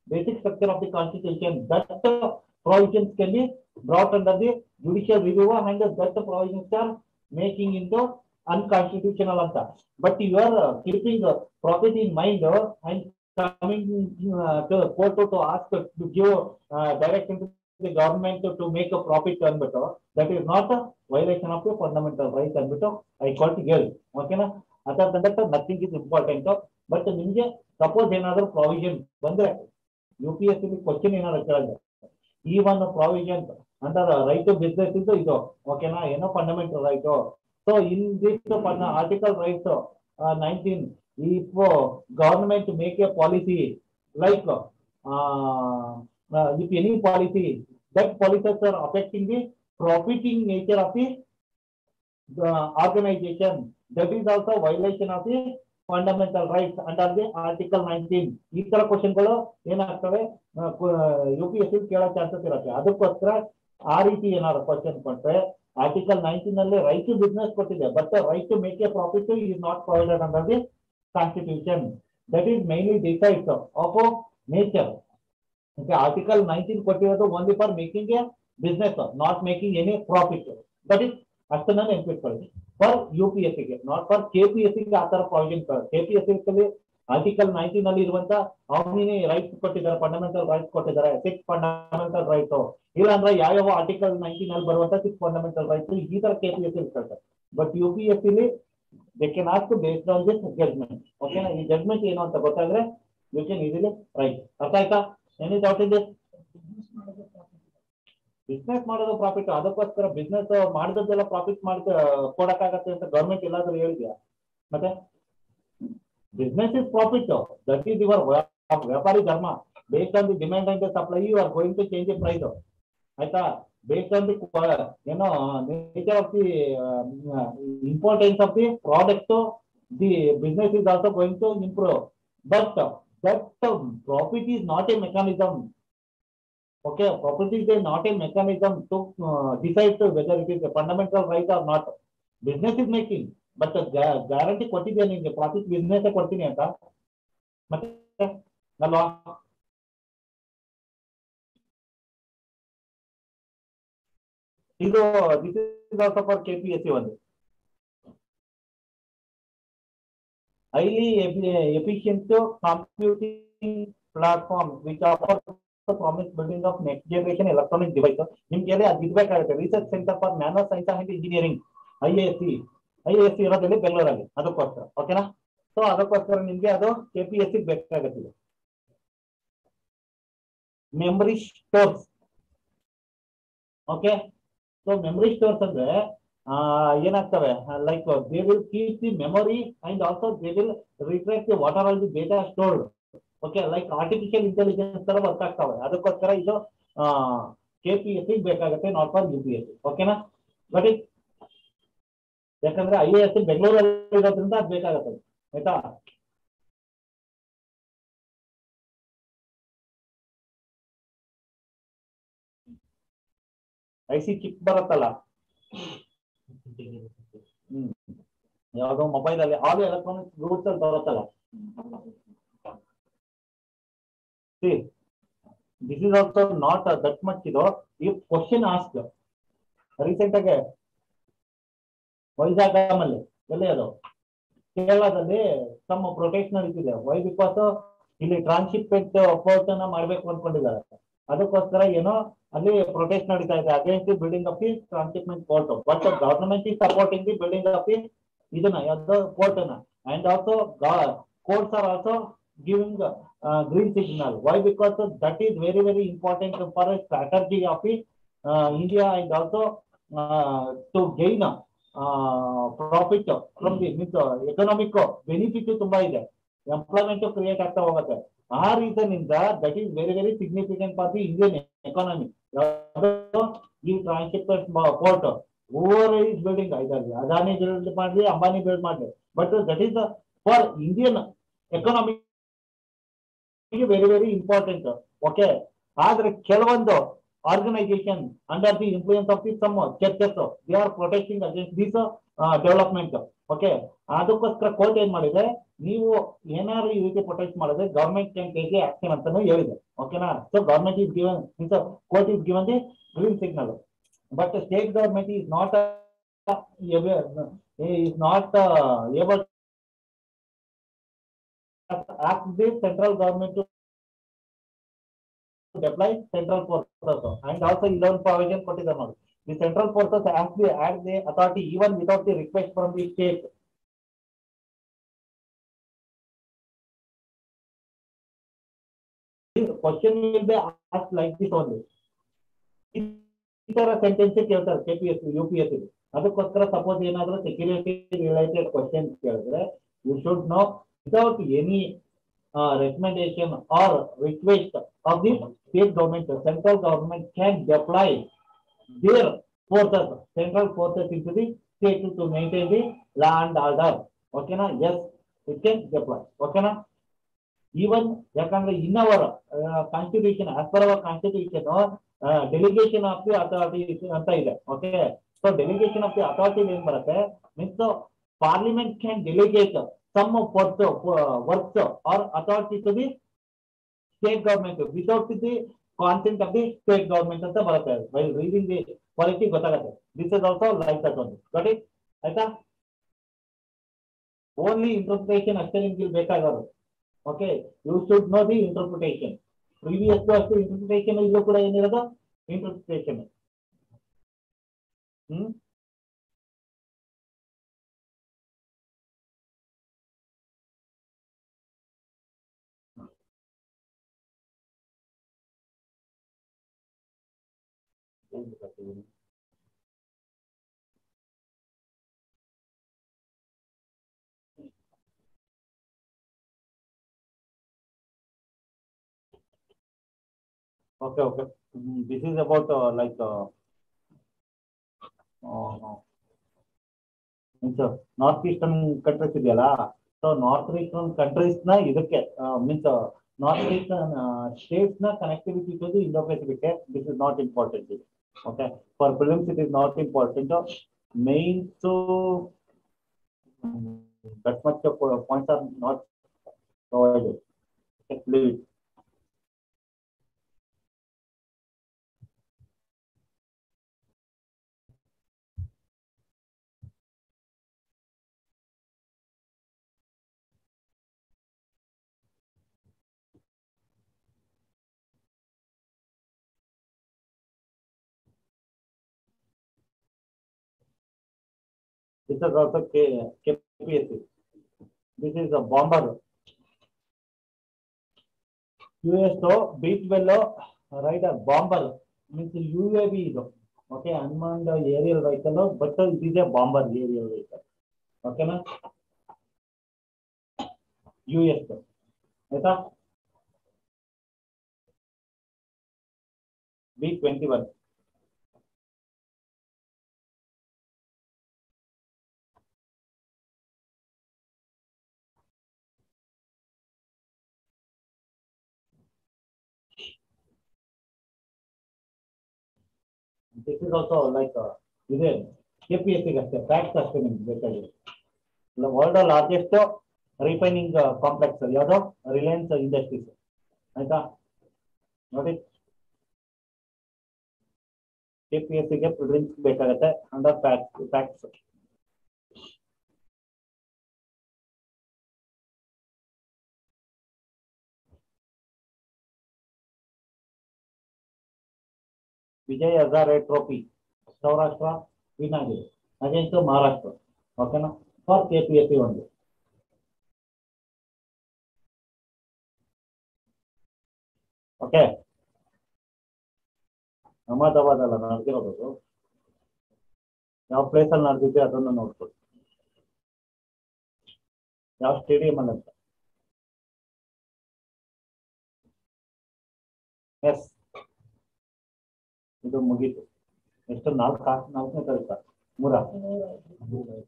basic structure of the constitution that uh, provisions can be brought under the judicial review and that provisions are making into unconstitutional anta but you are uh, keeping uh, profit in mind uh, and coming uh, to court to ask to give uh, direction to the government to, to make a profit ಅಂದ್ಬಿಟ್ಟು that is not a violation of the fundamental rights ಅಂದ್ಬಿಟ್ಟು I call to ಹೇಳಿ ಓಕೆನಾ other that nothing is important but ನಿಮ್ಗೆ suppose ಏನಾದ್ರು provision ಬಂದ್ರೆ U P S C question ಏನಾದ್ರು ಕೇಳಿದ್ರೆ ಈ ಒಂದು provision under right to business ಇದು ಇದು ಓಕೆನಾ ಏನೋ fundamental right so in this article right nineteen if uh, government make a policy like uh, uh, if any policy that policies are affecting the profiting nature of the the organization that is also violation of the fundamental rights under the article 19 ಈ ತರ ಕ್ವಶನ್ಗಳು ಏನಾಗ್ತವೆ U P S C ಕೇಳೋ chances ಇರುತ್ತೆ ಅದಕ್ಕೋಸ್ಕರ ಆ ರೀತಿ ಏನಾದ್ರು ಕ್ವಶನ್ ಕೊಟ್ರೆ ಆರ್ಟಿಕಲ್ ನೈನ್ಟೀನ್ ಅಲ್ಲಿ ರೈಟ್ ಟು ಬಿಸ್ನೆಸ್ ಕೊಟ್ಟಿದೆ but right to make a profit is not provided under the constitution that is mainly decides of a nature. Okay, article 19 ಕೊಟ್ಟಿರೋದು only for making a business, not making any profit. That is ಅಷ್ಟನ್ನ ನೆನ್ಪಿಟ್ಕೊಳ್ಳಿ for U P S ಗೆ not for K P S ಗೆ ಆ ತರ provision K P S ಅಲ್ಲಿ article nineteen ಅಲ್ಲಿ ಇರುವಂತ ಅವನಿಗೆ ರೈಟ್ಸ್ ಕೊಟ್ಟಿದ್ದಾರೆ ಫಂಡಮೆಂಟಲ್ ರೈಟ್ಸ್ ಕೊಟ್ಟಿದ್ದಾರೆ ಸಿಕ್ಸ್ ಫಂಡಮೆಂಟಲ್ ರೈಟ್ ಇಲ್ಲ ಅಂದ್ರೆ ಯಾವ ಆರ್ಟಿಕಲ್ ನೈನ್ಟೀನ್ ಅಲ್ಲಿ ಬರುವಂತ ಸಿಕ್ಸ್ ಫಂಡಮೆಂಟಲ್ ರೈಟ್ಸ್ ಈ ತರ ಕೆ ಪಿ ಎಸ್ ಇರ್ತಾರೆ ಬಟ್ ಯು ಪಿ ಎಸ್ ಲಿ they can ask based on this judgement ಓಕೆನಾ ಈ ಜಡ್ಜ್ಮೆಂಟ್ ಏನು ಅಂತ ಗೊತ್ತಾದ್ರೆ ಯು ಕ್ಯಾನ್ ಈಸಿಲಿ ರೈಟ್ ಅರ್ಥ ಆಯ್ತಾ ಎನಿ ಡೌಟ್ ಇದೆ ಬಿಸ್ನೆಸ್ ಮಾಡೋದು ಪ್ರಾಫಿಟ್ ಅದಕ್ಕೋಸ್ಕರ ಬಿಸ್ನೆಸ್ ಮಾಡಿದದ್ದೆಲ್ಲ ಪ್ರಾಫಿಟ್ ಮಾಡ್ಕ ಕೊಡಕ್ಕಾಗತ್ತೆ ಅಂತ ಗೌರ್ಮೆಂಟ್ ಎಲ್ಲಾದ್ರೂ ಹೇಳಿದ್ಯಾ ಮತ್ತೆ business is profit that is your ವ್ಯಾಪಾರಿ ಧರ್ಮ based on the demand and supply you are going to change the price ಆಯ್ತಾ ಬೇಸ್ಡ್ ಆನ್ ದಿ ಏನೋ nature of the importance of the product the business is also going to improve but that profit is not a mechanism okay property is a not a mechanism to uh, decide to whether it is a fundamental right or not business is making but guarantee ಕೊಟ್ಟಿದ್ಯಾ ನಿಮ್ಗೆ profit business ಕೊಡ್ತೀನಿ ಅಂತ ಮತ್ತೆ ಅಲ್ವಾ ಇದು this is also for K P S C ಒಂದು highly efficient computing platform which offers the promise building of next generation electronic device ನಿಮ್ಗೆ ಅದು ಇರ್ಬೇಕಾಗುತ್ತೆ research center for nano science and engineering I S C I S C ಇರೋದ್ರಲ್ಲಿ ಬೆಂಗಳೂರಲ್ಲಿ ಅದಕ್ಕೋಸ್ಕರ ಓಕೆನಾ so ಅದಕ್ಕೋಸ್ಕರ ನಿಮ್ಗೆ ಅದು ಕೆ ಪಿ ಎಸ್ ಸಿ ಬೇಕಾಗುತ್ತೆ memory stores okay so memory stores ಅಂದ್ರೆ ಏನಾಗ್ತವೆ like they will keep the memory and also they will retract the what are all the data stored okay like artificial intelligence ತರ work ಆಗ್ತವೆ ಅದಕ್ಕೋಸ್ಕರ ಇದು K P S C ಬೇಕಾಗುತ್ತೆ not for U P S C ಓಕೆನಾ but ಯಾಕಂದ್ರೆ I A S C ಬೆಂಗಳೂರಲ್ಲಿ ಇರೋದ್ರಿಂದ ಅದು ಬೇಕಾಗುತ್ತೆ ಆಯ್ತಾ ಐ ಸಿ ಚಿಪ್ ಬರುತ್ತಲ್ಲ ಹ್ಮ್ ಯಾವ್ದೋ ಮೊಬೈಲ್ ಅಲ್ಲಿ ಆಲ್ ಎಲೆಕ್ಟ್ರಾನಿಕ್ಸ್ ಗೂಡ್ಸ್ ಅಲ್ಲಿ ಬರುತ್ತಲ್ಲ see this is also not uh, that much ಇದು ಈ ಕ್ವಶನ್ ಆಸ್ಕ್ ರೀಸೆಂಟ್ ಆಗಿ ವೈಜಾಗಮಲ್ಲಿ ಎಲ್ಲಿ ಅದು ಕೇರಳದಲ್ಲಿ ತಮ್ಮ ಪ್ರೊಟೆಸ್ಟ್ ನಡೀತಿದೆ ವೈ ಬಿಕಾಸ್ ಇಲ್ಲಿ ಟ್ರಾನ್ಸ್ಶಿಪ್ಮೆಂಟ್ ಪೋರ್ಟ್ ಅನ್ನ ಮಾಡ್ಬೇಕು ಅನ್ಕೊಂಡಿದ್ದಾರೆ ಅದಕ್ಕೋಸ್ಕರ ಏನೋ ಅಲ್ಲಿ ಪ್ರೊಟೆಸ್ಟ್ ನಡೀತಾ ಇದೆ against the building of the transshipment port but government is supporting the building of the ಇದನ್ನ ಯಾವ್ದು ಪೋರ್ಟ್ ಅನ್ನ and also courts are also giving uh, green signal. Why? Because uh, that is very, very important for a strategy of the, uh, India and also uh, to gain uh, profit from the means, uh, economic benefit ತುಂಬಾ ಇದೆ employment create ಆಗ್ತಾ ಹೋಗುತ್ತೆ ಆ reason ಇಂದ that is very very significant for the Indian economy ಈ transshipment port over is building ಇದರಲ್ಲಿ Adani build ಮಾಡ್ಲಿ Ambani build ಮಾಡ್ಲಿ but that is for Indian economy very very important okay ಆದ್ರೆ ಕೆಲವೊಂದು organization under the influence of the some churches, they are protesting against this uh, development. Okay ಅದಕ್ಕೋಸ್ಕರ court ಏನ್ ಮಾಡಿದೆ ನೀವು ಏನಾದ್ರು ಈ ರೀತಿ ಪ್ರೊಟೆಸ್ಟ್ ಮಾಡಿದ್ರೆ ಗವರ್ಮೆಂಟ್ ಕ್ಯಾನ್ ಟೇಕ್ ಆಕ್ಷನ್ ಅಂತಾನು ಹೇಳಿದೆ ಓಕೆನಾ so government is given court is given the green signal but state government is not is not uh, able to ask the central government to deploy central forces and also 11 provision ಕೊಟ್ಟಿದ್ದಾರೆ ನೋಡಿ the central forces has the add the authority even without the request from the state This question will be asked like this only ಈ ತರ sentence ಕೇಳ್ತಾರೆ K P S U P S ಅದಕ್ಕೋಸ್ಕರ suppose ಏನಾದ್ರು security related question ಕೇಳಿದ್ರೆ you should know without any recommendation or request of the state government central government can deploy their forces central forces in to the state to maintain the law and order ಓಕೆನಾ yes it can deploy ಓಕೆನಾ even ಯಾಕಂದ್ರೆ in our constitution as per our constitution delegation of the authority ಅಂತ ಇದೆ okay so delegation of the authority ಏನ್ ಬರುತ್ತೆ means parliament can delegate some works or authority to the state government without the consent of the state government ಅಂತ ಬರುತ್ತೆ by reading the quality ಗೊತ್ತಾಗುತ್ತೆ this is also like that ಒಂದು got it ಆಯ್ತಾ only interpretation ಅಷ್ಟೇ ನಿಮ್ಗೆ ಬೇಕಾಗೋದು okay you should know the interpretation previous ಅಷ್ಟು interpretation ಇಲ್ಲೂ ಕೂಡ ಏನಿರೋದು interpretation hmm Okay, okay. Mm, This is about uh, like uh, uh, means uh, north eastern countries ಇದೆಯಲ್ಲ ಸೊ ನಾರ್ತ್ ಈಸ್ಟರ್ನ್ ಕಂಟ್ರೀಸ್ ನ ಇದಕ್ಕೆ ಮೀನ್ಸ್ ನಾರ್ತ್ ಈಸ್ಟರ್ನ್ ಸ್ಟೇಟ್ಸ್ ನ connectivity to the Indo Pacific this is not important okay for films it is not important mains that much points are not provided leave it. This is also K, KPSC. This is a bomber. US beat well rider bomber means UAV ಇದು okay unmanned aerial vehicle but it is a bomber aerial vehicle ಓಕೆನಾ U S ಆಯ್ತಾ B twenty one this is also like ಇದೆ K P S ಸಿಗೆ ಅಷ್ಟೇ facts ಅಷ್ಟೇ ನಿಮ್ಗೆ ಬೇಕಾಗಿದೆ world largest refining complex ಯಾವುದು ರಿಲಯನ್ಸ್ ಇಂಡಸ್ಟ್ರೀಸ್ ಆಯ್ತಾ ನೋಡಿ ಕೆ ಪಿ ಎಸ್ ಸಿಗೆ ಪ್ರಿಲಿಮ್ಸ್ ಬೇಕಾಗತ್ತೆ under facts facts Vijay Hazare trophy Saurashtra win ಆಗಿದೆ ಅಗೇನ್ಸ್ಟ್ ಮಹಾರಾಷ್ಟ್ರ ಓಕೆನಾ for K P S C ಒಂದು ಓಕೆ ಅಹಮದಾಬಾದ್ ಅಲ್ಲ ನಡೆದಿರೋದು ಯಾವ ಪ್ಲೇಸ್ ಅಲ್ಲಿ ನಡೆದಿದೆ ಅದನ್ನು ನೋಡ್ಕೊಳ್ಳಿ ಯಾವ ಸ್ಟೇಡಿಯಂ ಅಲ್ಲಿ ಅಂತ ಎಸ್ ಇದು ಮುಗೀತು ಎಷ್ಟು ನಾಲ್ಕು ನಾಲ್ಕನೇ ತಾರೀಕ ಮೂರ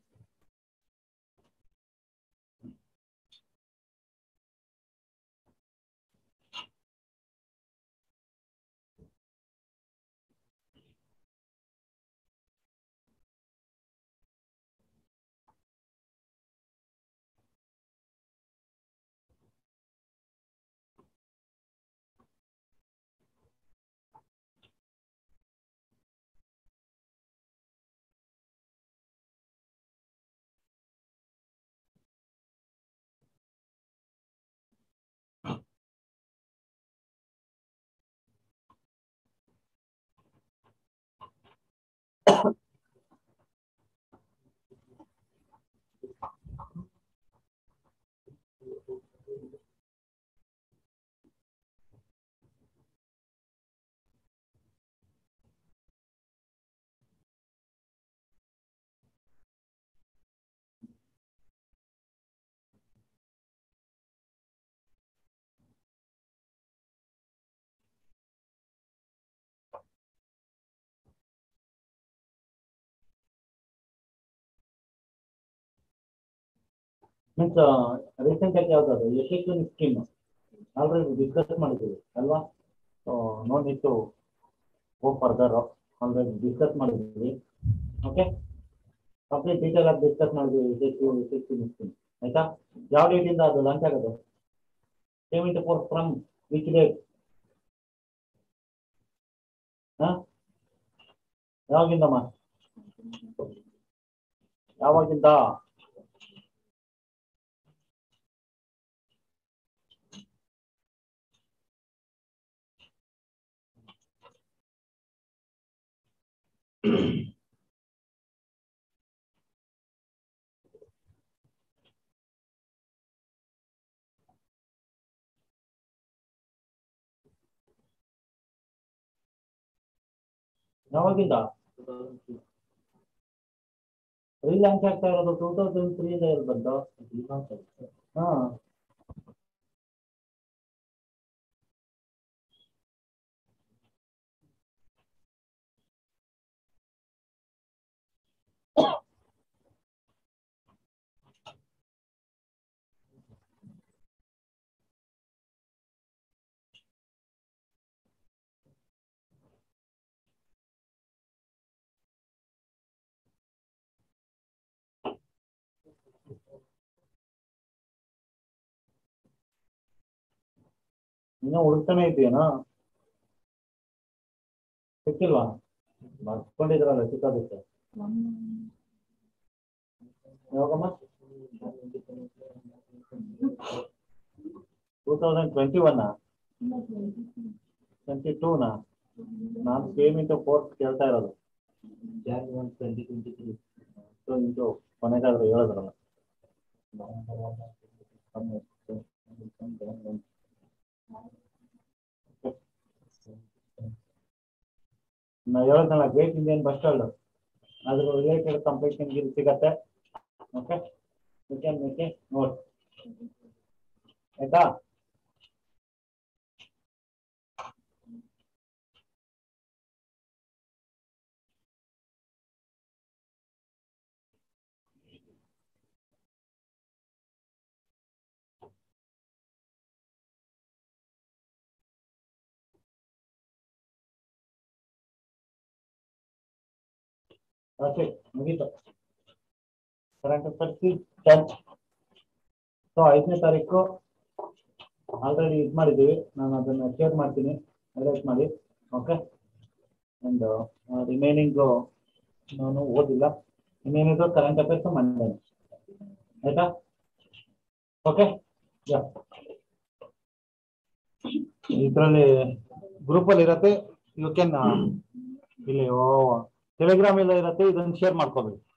ಮೀನ್ಸ್ ರೀಸೆಂಟ್ ಆಗಿ ಯಾವ್ದಾದ್ರು ಯಶಸ್ವಿನಿ ಸ್ಕೀಮ್ ಆಲ್ರೆಡಿ ಡಿಸ್ಕಸ್ ಮಾಡಿದ್ದೀವಿ ಅಲ್ವಾ so no need to go further already discuss ಮಾಡಿದ್ದೀವಿ ಓಕೆ ಕಂಪ್ಲೀಟ್ ಡೀಟೇಲ್ ಆಗಿ ಡಿಸ್ಕಸ್ ಮಾಡಿದ್ದೀವಿ ಯಶಸ್ವಿ ಯಶಸ್ವಿನಿ ಸ್ಕೀಮ್ ಆಯ್ತಾ ಯಾವ ಡೇಟಿಂದ ಅದು ಲಾಂಚ್ ಆಗೋದು payment for from which date ಹಾಂ ಯಾವಾಗಿಂದಮ್ಮ ಯಾವಾಗಿಂದ ಯಾವಾಗಿಂದ ಲಾಂಚ್ ಆಗ್ತಾ ಇರೋದು ಟೂ ತೌಸಂಡ್ ತ್ರೀ ಇಂದ ಎಲ್ಲಿ ಬಂತು ಹಾ ಇನ್ನೂ ಹುಡುಕ್ತಾನೆ ಇದೆಯೇನೋ ಸಿಕ್ಕಿಲ್ವಾ ಬರ್ಕೊಂಡಿದ್ರಲ್ಲ ಸಿಕ್ಕೋದಕ್ಕೆ ಯಾವಾಗಮ್ಮ two thousand twenty one twenty ಟೂನಾ ನಾನು ಸೇಮ್ ಇಂಟು ಫೋರ್ತ್ ಕೇಳ್ತಾ ಇರೋದು Jan one twenty twenty three so into ಕೊನೆಗಾದ್ರೆ ಹೇಳಿದ್ರಲ್ಲ ನಾ ಹೇಳಿದ್ನಲ್ಲ ಗ್ರೇಟ್ ಇಂಡಿಯನ್ ಬಸ್ ಸ್ಟಾಂಡ್ ಅದ್ರ ರಿಲೇಟೆಡ್ ಕಂಪ್ಲೀಟ್ ನಿಮ್ಗೆ ಇಲ್ಲಿ ಸಿಗತ್ತೆ okay you can make a note ಆಯ್ತಾ ಓಕೆ ಮುಗೀತು ಕರೆಂಟ್ ಅಫೇರ್ಸ್ ಟೆನ್ ಸೊ ಐದನೇ ತಾರೀಕು ಆಲ್ರೆಡಿ ಇದು ಮಾಡಿದ್ದೀವಿ ನಾನು ಅದನ್ನು ಶೇರ್ ಮಾಡ್ತೀನಿ ಹೈಲೈಟ್ ಮಾಡಿ ಓಕೆ ಆ್ಯಂಡ್ ರಿಮೈನಿಂಗು ನಾನು ಓದಿಲ್ಲ ಇನ್ನೇನಿದ್ರು ಕರೆಂಟ್ ಅಫೇರ್ಸ್ ಮಂಡೇ ಆಯ್ತಾ ಓಕೆ ಯಾ ಇದರಲ್ಲಿ ಗ್ರೂಪಲ್ಲಿ ಇರತ್ತೆ ಯು ಕ್ಯಾನ್ ಇಲ್ಲಿ ಓ ಟೆಲಿಗ್ರಾಮ್ ಎಲ್ಲ ಇರತ್ತೆ ಇದನ್ನು ಶೇರ್ ಮಾಡ್ಕೋಬೇಕು